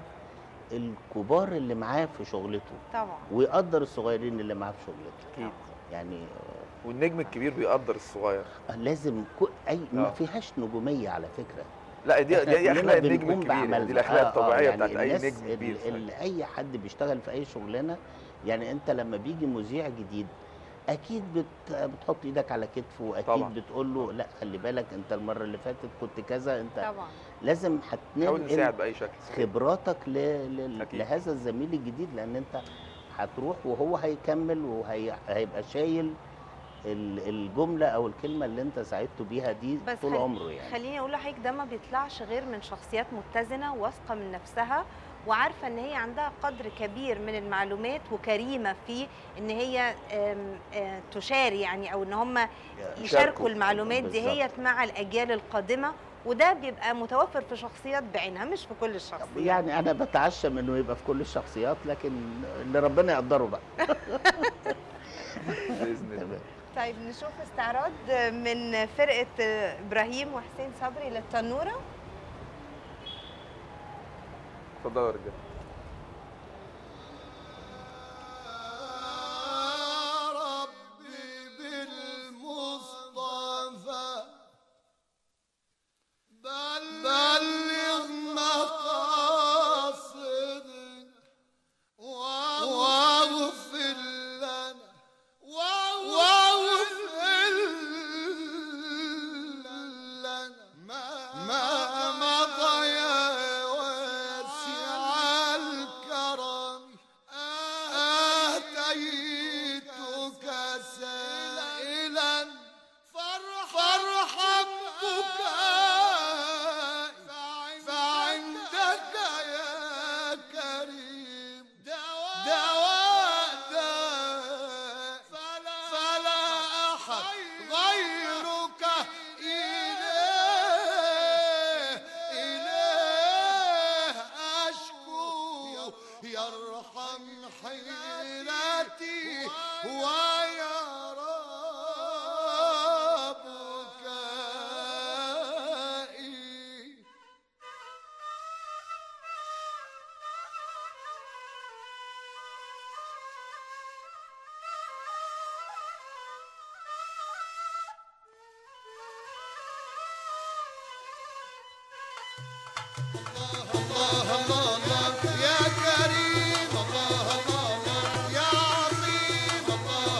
الكبار اللي معاه في شغلته طبعا ويقدر الصغيرين اللي معاه في شغلته اكيد يعني والنجم الكبير بيقدر الصغير آه، لازم كو- اي ما آه. فيهاش نجوميه على فكره لا دي إحنا دي, دي كلنا اخلاق النجم بنقوم الكبير يعني دي بأعمالنا. الاخلاق آه، آه، الطبيعيه يعني بتاعت اي الناس نجم كبير ال- ال- اي حد بيشتغل في اي شغلانه يعني انت لما بيجي مذيع جديد اكيد بت بتحط ايدك على كتفه واكيد طبعاً. بتقول له لا خلي بالك انت المره اللي فاتت كنت كذا انت طبعا لازم نحاول هتنقل نساعد باي شكل خبراتك ل... ل... أكيد. لهذا الزميل الجديد لان انت هتروح وهو هيكمل وهيبقى شايل ال- الجمله او الكلمه اللي انت ساعدته بيها دي بس طول خل- عمره يعني خليني اقول لحضرتك ده ما بيطلعش غير من شخصيات متزنه واثقه من نفسها وعارفه ان هي عندها قدر كبير من المعلومات وكريمه في ان هي آم، آه، تشاري يعني او ان هم يشاركوا المعلومات دي بالظبط. هي مع الاجيال القادمه وده بيبقى متوفر في شخصيات بعينها مش في كل الشخصيات يعني انا بتعشم انه يبقى في كل الشخصيات لكن اللي ربنا يقدره بقى باذن الله تمام. طيب نشوف استعراض من فرقه ابراهيم وحسين صبري للتنوره اتفضلوا يا رجاله ربي بالمصطفى بلغ مقاصدنا واغفر لنا واغفر لنا ما مضى يا واسع الكرم آتيتك سائلا فارحم بكائي فعندك يا كريم دواء داء فلا أحد غيرك إله إله أشكو يرحم حيرتي ويرى بكائي الله الله يا كريم الله الله يا عظيم الله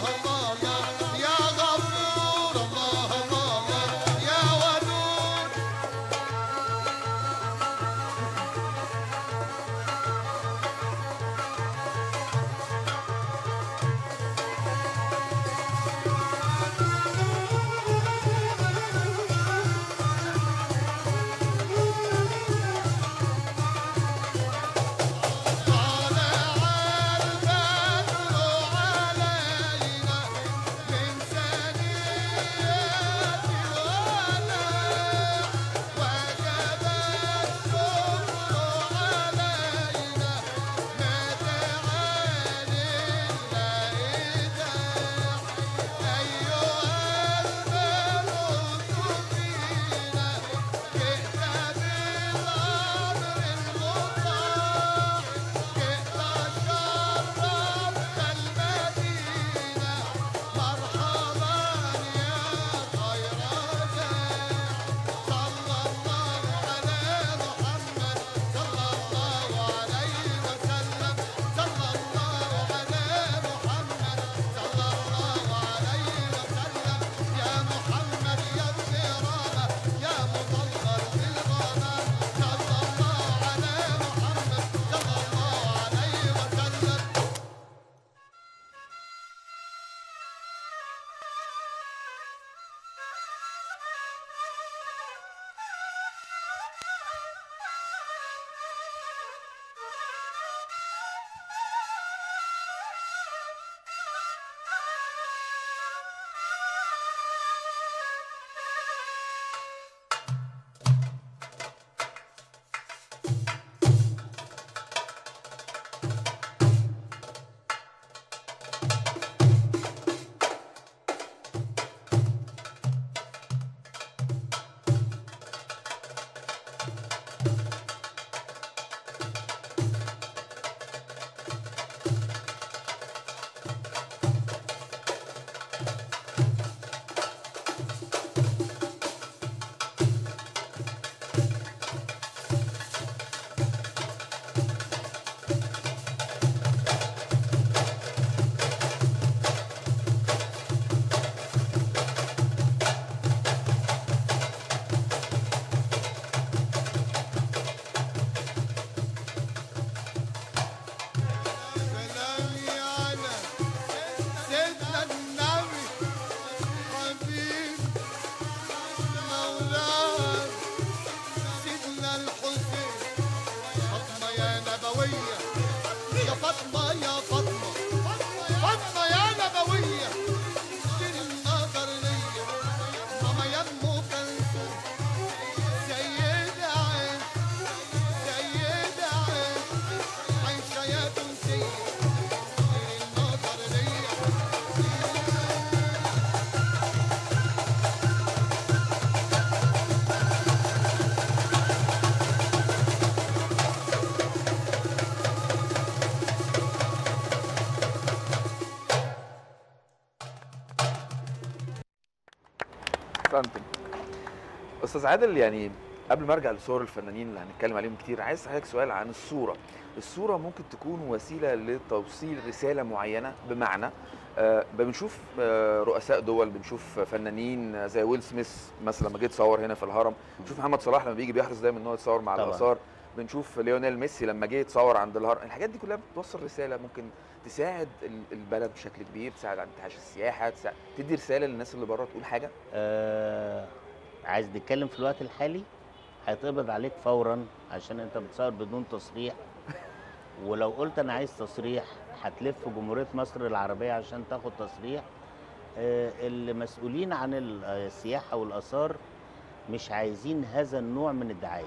احسنتم استاذ عادل يعني قبل ما ارجع لصور الفنانين اللي هنتكلم عليهم كتير عايز اسالك سؤال عن الصوره الصوره ممكن تكون وسيله لتوصيل رساله معينه بمعنى آه بنشوف آه رؤساء دول بنشوف فنانين زي ويل سميث مثلا لما جه يتصور هنا في الهرم بنشوف محمد صلاح لما بيجي بيحرص دايما ان هو يتصور مع طبعاً. الاثار بنشوف ليونيل ميسي لما جه يتصور عند الهرم الحاجات دي كلها بتوصل رساله ممكن تساعد ال- البلد بشكل كبير تساعد على انتعاش السياحه تساعد تدي رساله للناس اللي بره تقول حاجه آه عايز نتكلم في الوقت الحالي هيتقبض عليك فورا عشان انت بتصور بدون تصريح ولو قلت انا عايز تصريح هتلف جمهوريه مصر العربيه عشان تاخد تصريح آه المسؤولين عن ال- آه، السياحه والاثار مش عايزين هذا النوع من الدعايه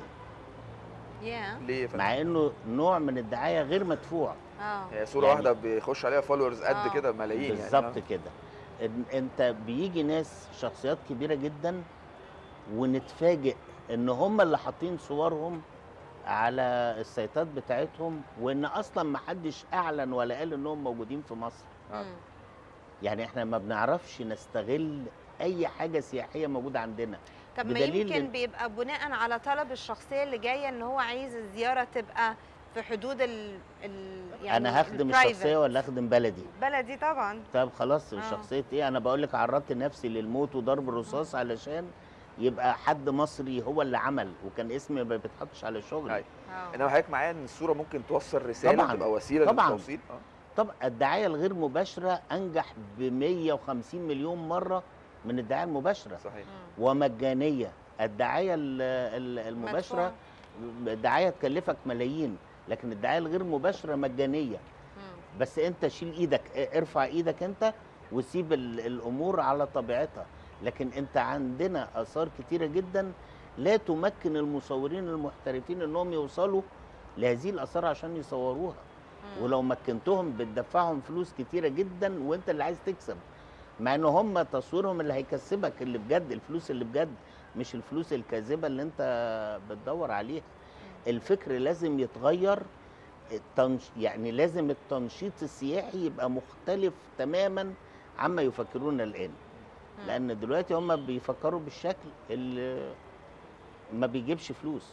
يا ليه يا فندم؟ مع انه نوع من الدعايه غير مدفوع اه هي صوره يعني- واحده بيخش عليها فولورز قد آه. كده ملايين بالظبط يعني كده إن انت بيجي ناس شخصيات كبيره جدا ونتفاجئ ان هم اللي حاطين صورهم على السيطات بتاعتهم وان اصلا ما حدش اعلن ولا قال انهم موجودين في مصر آه. مم. يعني احنا ما بنعرفش نستغل اي حاجه سياحيه موجوده عندنا طب ما بدليل يمكن إن- بيبقى بناء على طلب الشخصيه اللي جايه ان هو عايز الزياره تبقى في حدود ال, ال يعني انا هخدم الprivate. الشخصيه ولا اخدم بلدي بلدي طبعا طب خلاص آه. شخصيه ايه انا بقول لك عرضت نفسي للموت وضرب الرصاص علشان يبقى حد مصري هو اللي عمل وكان اسمي ما بيتحطش على شغل أيوة. آه. انما حضرتك معايا ان الصوره ممكن توصل رساله طبعاً. تبقى وسيله طبعاً. للتوصيل آه. طب الدعايه الغير مباشره انجح ب 150 مليون مره من الدعايه المباشره صحيح مم. ومجانيه الدعايه ال- ال- المباشره الدعايه تكلفك ملايين لكن الدعايه الغير مباشره مجانيه مم. بس انت شيل ايدك اه، ارفع ايدك انت وسيب ال- الامور على طبيعتها لكن انت عندنا اثار كتيره جدا لا تمكن المصورين المحترفين انهم يوصلوا لهذه الاثار عشان يصوروها مم. ولو مكنتهم بتدفعهم فلوس كتيره جدا وانت اللي عايز تكسب مع ان هم تصويرهم اللي هيكسبك اللي بجد الفلوس اللي بجد مش الفلوس الكاذبه اللي انت بتدور عليها الفكر لازم يتغير التنش... يعني لازم التنشيط السياحي يبقى مختلف تماما عما يفكرون الان مم. لان دلوقتي هم بيفكروا بالشكل اللي ما بيجيبش فلوس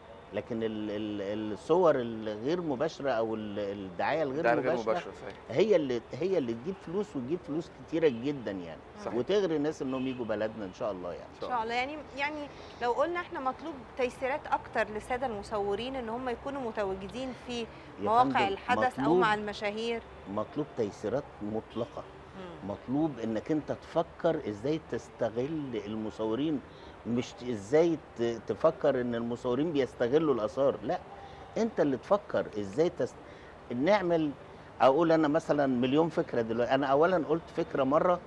لكن ال- ال- الصور الغير مباشره او ال- الدعايه الغير ده غير مباشره مباشر صحيح هي اللي هي اللي تجيب فلوس وتجيب فلوس كتيره جدا يعني صحيح. وتغري الناس انهم يجوا بلدنا ان شاء الله يعني ان شاء الله يعني يعني لو قلنا احنا مطلوب تيسيرات اكتر للساده المصورين ان هم يكونوا متواجدين في يا مواقع فندم، الحدث او مطلوب- مع المشاهير مطلوب تيسيرات مطلقه مم. مطلوب انك انت تفكر ازاي تستغل المصورين مش ت- ازاي ت- تفكر ان المصورين بيستغلوا الاثار لا انت اللي تفكر ازاي تست... نعمل اقول انا مثلا مليون فكره دلوقتي انا اولا قلت فكره مره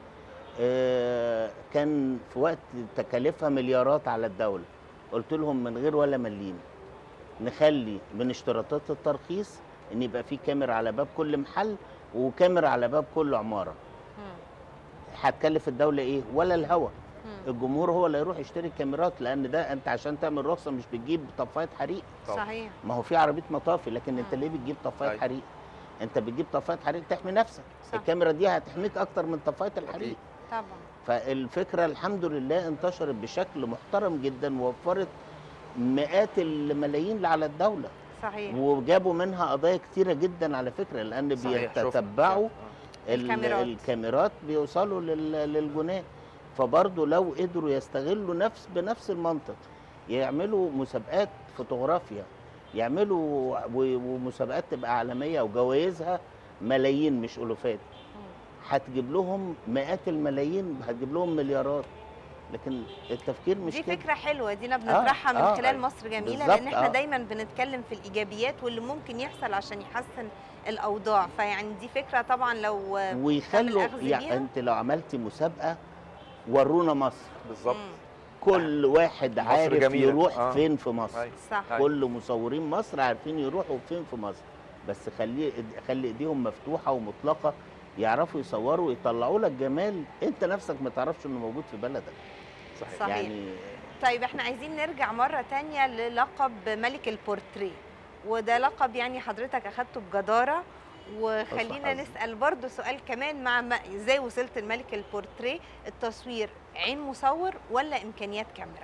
آه، كان في وقت تكاليفها مليارات على الدوله قلت لهم من غير ولا مليم نخلي من اشتراطات الترخيص ان يبقى في كاميرا على باب كل محل وكاميرا على باب كل عماره مم. هتكلف الدوله ايه ولا الهوا مم. الجمهور هو اللي يروح يشتري الكاميرات لان ده انت عشان تعمل رخصه مش بتجيب طفايه حريق طبعا. صحيح ما هو في عربيه مطافي لكن انت مم. ليه بتجيب طفايه أيوة. حريق انت بتجيب طفايه حريق تحمي نفسك صح. الكاميرا دي هتحميك اكتر من طفايه الحريق طبعا فالفكره الحمد لله انتشرت بشكل محترم جدا ووفرت مئات الملايين على الدوله صحيح وجابوا منها قضايا كتيره جدا على فكره لان صحيح، شفت. بيتتبعوا ال- الكاميرات. الكاميرات بيوصلوا لل- للجناه فبرضه لو قدروا يستغلوا نفس بنفس المنطق يعملوا مسابقات فوتوغرافيا يعملوا و- ومسابقات تبقى عالميه وجوائزها ملايين مش الوفات هتجيب لهم مئات الملايين هتجيب لهم مليارات لكن التفكير مش دي كده فكره حلوه دي نطرحها من آه، خلال أيوة. مصر جميله بالظبط، لان احنا آه. دايما بنتكلم في الايجابيات واللي ممكن يحصل عشان يحسن الاوضاع فيعني دي فكره طبعا لو ويخلوا الأخذ يعني بيها؟ انت لو عملتي مسابقه ورونا مصر بالظبط مم. كل واحد مصر عارف جميلة. يروح آه. فين في مصر أيوة. صح أيوة. كل مصورين مصر عارفين يروحوا فين في مصر بس خلي خلي ايديهم مفتوحه ومطلقه يعرفوا يصوروا ويطلعوا لك جمال انت نفسك ما تعرفش انه موجود في بلدك صحيح صحيح. يعني طيب احنا عايزين نرجع مرة تانية للقب ملك البورتريه وده لقب يعني حضرتك أخدته بجدارة وخلينا حظي. نسال برضو سؤال كمان مع ما ازاي وصلت الملك البورتريه التصوير عين مصور ولا امكانيات كاميرا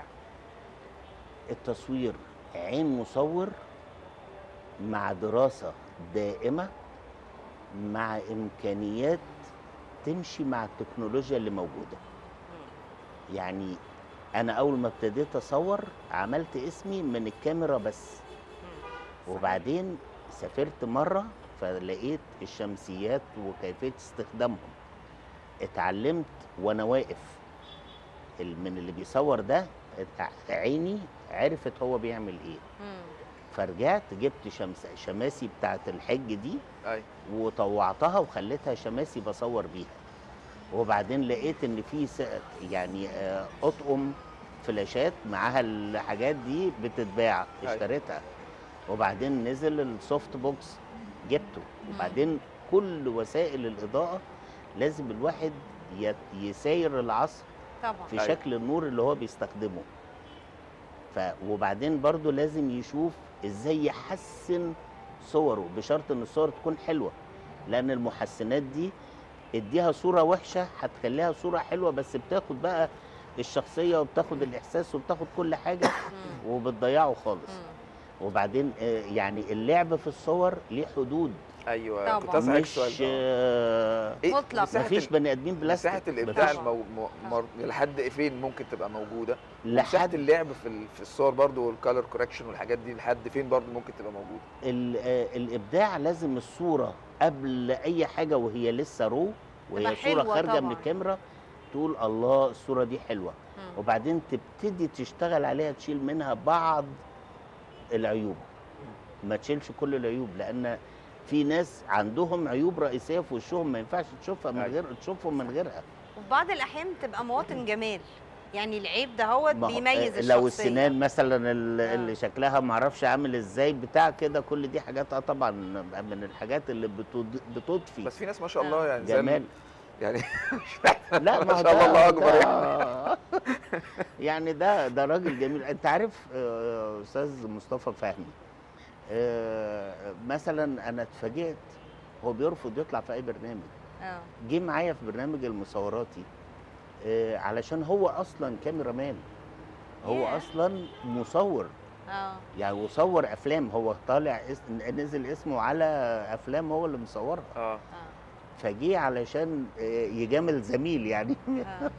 التصوير عين مصور مع دراسة دائمة مع إمكانيات تمشي مع التكنولوجيا اللي موجودة يعني أنا أول ما ابتديت أصور عملت اسمي من الكاميرا بس وبعدين سافرت مرة فلقيت الشمسيات وكيفية استخدامهم اتعلمت وأنا واقف ال- من اللي بيصور ده اتع- عيني عرفت هو بيعمل ايه مم. فرجعت جبت شمس شماسي بتاعت الحج دي ايوه وطوعتها وخليتها شماسي بصور بيها وبعدين لقيت ان في س- يعني آه، اطقم فلاشات معاها الحاجات دي بتتباع أيوة. اشتريتها وبعدين نزل السوفت بوكس جبته وبعدين كل وسائل الاضاءه لازم الواحد يت- يساير العصر طبعا في أيوة. شكل النور اللي هو بيستخدمه ف وبعدين برضو لازم يشوف ازاي يحسن صوره بشرط ان الصور تكون حلوه لان المحسنات دي اديها صوره وحشه هتخليها صوره حلوه بس بتاخد بقى الشخصيه وبتاخد الاحساس وبتاخد كل حاجه مم. وبتضيعه خالص مم. وبعدين آه، يعني اللعب في الصور ليه حدود ايوه طبعاً. كنت اسالك مش السؤال ده آه، إيه مطلق. مساحة مفيش ال- بني ادمين بلاستيك مساحه الابداع مفيش. المو... م... مر... لحد فين ممكن تبقى موجوده مساحه لحد اللعب في ال... في الصور برضو والكالر كوركشن والحاجات دي لحد فين برضو ممكن تبقى موجوده ال- آه، الابداع لازم الصوره قبل اي حاجه وهي لسه رو وهي تبقى صوره حلوة خارجه من طبعاً. الكاميرا تقول الله الصوره دي حلوه مم. وبعدين تبتدي تشتغل عليها تشيل منها بعض العيوب ما تشيلش كل العيوب لان في ناس عندهم عيوب رئيسيه في وشهم ما ينفعش تشوفها من أيوة. غير تشوفهم من غيرها وفي بعض الاحيان بتبقى مواطن جمال يعني العيب ده هو ما هو- بيميز آه، الشخصيه لو السنان مثلا ال- آه. اللي شكلها ما اعرفش عامل ازاي بتاع كده كل دي حاجات اه طبعا من الحاجات اللي بتض- بتضفي بس في ناس ما شاء الله يعني زي ال- جمال يعني لا ما هو شاء الله ده- الله اكبر ده- يعني يعني ده ده راجل جميل انت عارف آه، استاذ مصطفى فهمي آه، مثلا انا اتفاجئت هو بيرفض يطلع في اي برنامج اه جه معايا في برنامج المصوراتي آه، علشان هو اصلا كاميرا مان هو ياه. اصلا مصور اه يعني وصور افلام هو طالع اسم نزل اسمه على افلام هو اللي مصورها اه اه فجه علشان آه، يجامل زميل يعني آه.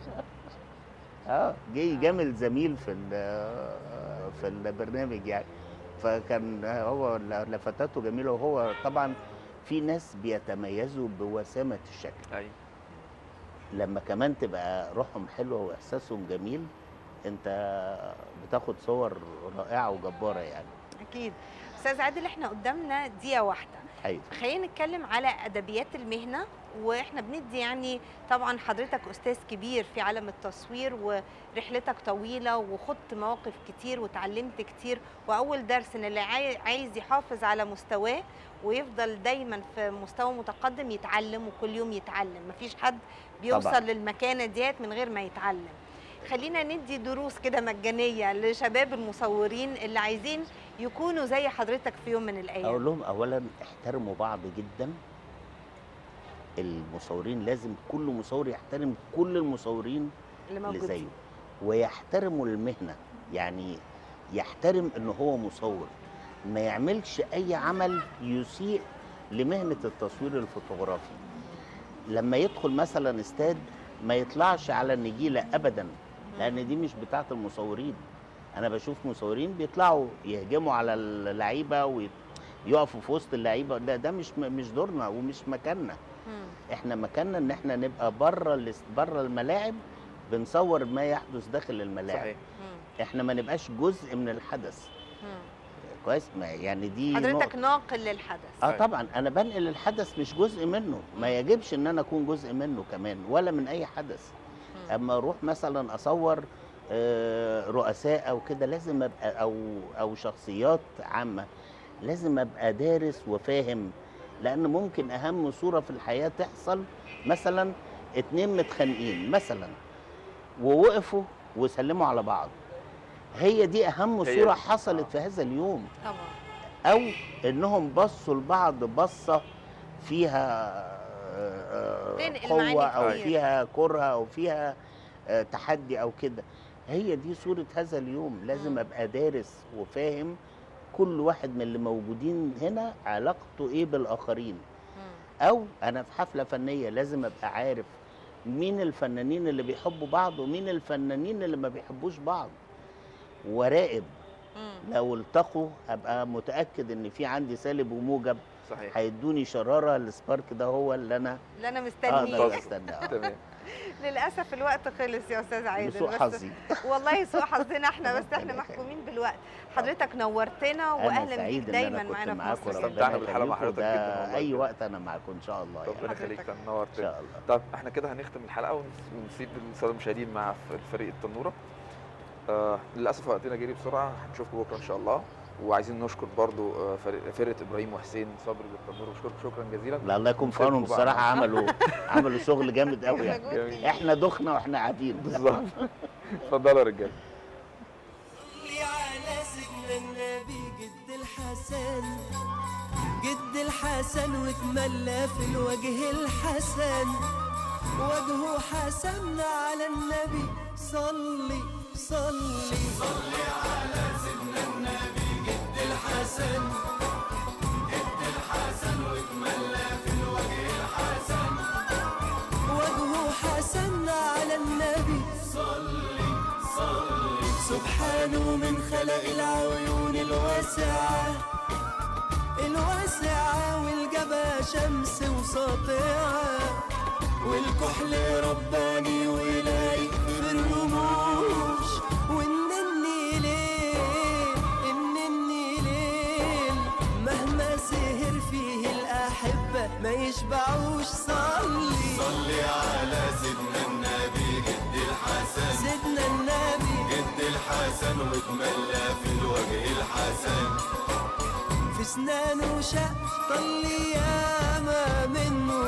اه جه يجامل زميل في ال- في البرنامج يعني فكان هو لفتاته جميله وهو طبعا في ناس بيتميزوا بوسامه الشكل ايوه لما كمان تبقى روحهم حلوه واحساسهم جميل انت بتاخد صور رائعه وجباره يعني اكيد استاذ عادل احنا قدامنا دقيقه واحده ايوه خلينا نتكلم على ادبيات المهنه واحنا بندي يعني طبعا حضرتك استاذ كبير في عالم التصوير ورحلتك طويله وخضت مواقف كتير وتعلمت كتير واول درس ان اللي عاي- عايز يحافظ على مستواه ويفضل دايما في مستوى متقدم يتعلم وكل يوم يتعلم مفيش حد بيوصل طبعاً. للمكانه ديت من غير ما يتعلم خلينا ندي دروس كده مجانيه لشباب المصورين اللي عايزين يكونوا زي حضرتك في يوم من الايام اقول لهم اولا احترموا بعض جدا المصورين لازم كل مصور يحترم كل المصورين اللي اللي موجودين زيه ويحترموا المهنه يعني يحترم ان هو مصور ما يعملش اي عمل يسيء لمهنه التصوير الفوتوغرافي لما يدخل مثلا استاد ما يطلعش على النجيله ابدا لان دي مش بتاعه المصورين انا بشوف مصورين بيطلعوا يهجموا على اللعيبه ويقفوا في وسط اللعيبه ده ده مش مش دورنا ومش مكاننا مم. احنا مكاننا ان احنا نبقى بره بره الملاعب بنصور ما يحدث داخل الملاعب صحيح مم. احنا ما نبقاش جزء من الحدث مم. كويس ما يعني دي حضرتك نقطة. ناقل للحدث اه أيوة. طبعا انا بنقل الحدث مش جزء منه ما يجبش ان انا اكون جزء منه كمان ولا من اي حدث مم. اما اروح مثلا اصور آه، رؤساء او كده لازم ابقى او او شخصيات عامه لازم ابقى دارس وفاهم لان ممكن اهم صوره في الحياه تحصل مثلا اتنين متخانقين مثلا ووقفوا وسلموا على بعض هي دي اهم هي صوره دي. حصلت آه. في هذا اليوم طبعا او انهم بصوا لبعض بصه فيها آه، آه، تنقل معاني قوه او كتير. فيها كره او فيها آه، تحدي او كده هي دي صوره هذا اليوم لازم مم. ابقى دارس وفاهم كل واحد من اللي موجودين هنا علاقته ايه بالاخرين مم. او انا في حفله فنيه لازم ابقى عارف مين الفنانين اللي بيحبوا بعض ومين الفنانين اللي ما بيحبوش بعض وراقب مم. لو التقوا ابقى متاكد ان في عندي سالب وموجب صحيح هيدوني شراره السبارك ده هو اللي انا اللي انا اقدر مستنيه استنى آه. تمام للاسف الوقت خلص يا استاذ عادل لسوء بس- حظي والله سوء حظنا احنا بس احنا ربنا يخليك. محكومين بالوقت حضرتك نورتنا انا واهلا بيك سعيد ان دايما انا معانا كنت في معاكم مصر ربنا استمتعنا بالحلقة مع يخليكم. حضرتك ده جدا والله اي بجد. وقت انا معاكم ان شاء الله ربنا يعني. يخليك حضرتك. ان نورتنا شاء الله طب احنا كده هنختم الحلقه ونس- ونسيب الساده المشاهدين مع ف- فريق التنوره آه للاسف وقتنا جري بسرعه هنشوفكم بكره ان شاء الله وعايزين نشكر برضو آه، فريق- فرقه ابراهيم وحسين صبري بالتنوره بشكركم شكرا جزيلا لا الله يكون في ونسيبكم عونهم بقى بصراحه مع- عملوا عملوا شغل جامد قوي يعني مجهود جميل. احنا دخنا واحنا قاعدين بالظبط اتفضلوا يا رجاله صلي على سيدنا النبي جد الحسن جد الحسن وتملى في الوجه الحسن وجهه حسن على النبي صلي صلي صلي على سيدنا النبي جد الحسن جد الحسن وتملى في الوجه الحسن وجهه حسن على النبي صلي صلي سبحانه من خلق العيون الواسعة الواسعة والجبهة شمس وساطعة والكحل رباني ولايق في الرموش والنني ليل النني ليل مهما سهر فيه الأحبة ما يشبعوش صلي صلي على سيدنا النبي جد الحسن سيدنا النبي جد الحسن وتملى في الوجه الحسن في اسنانه شق طل ياما منه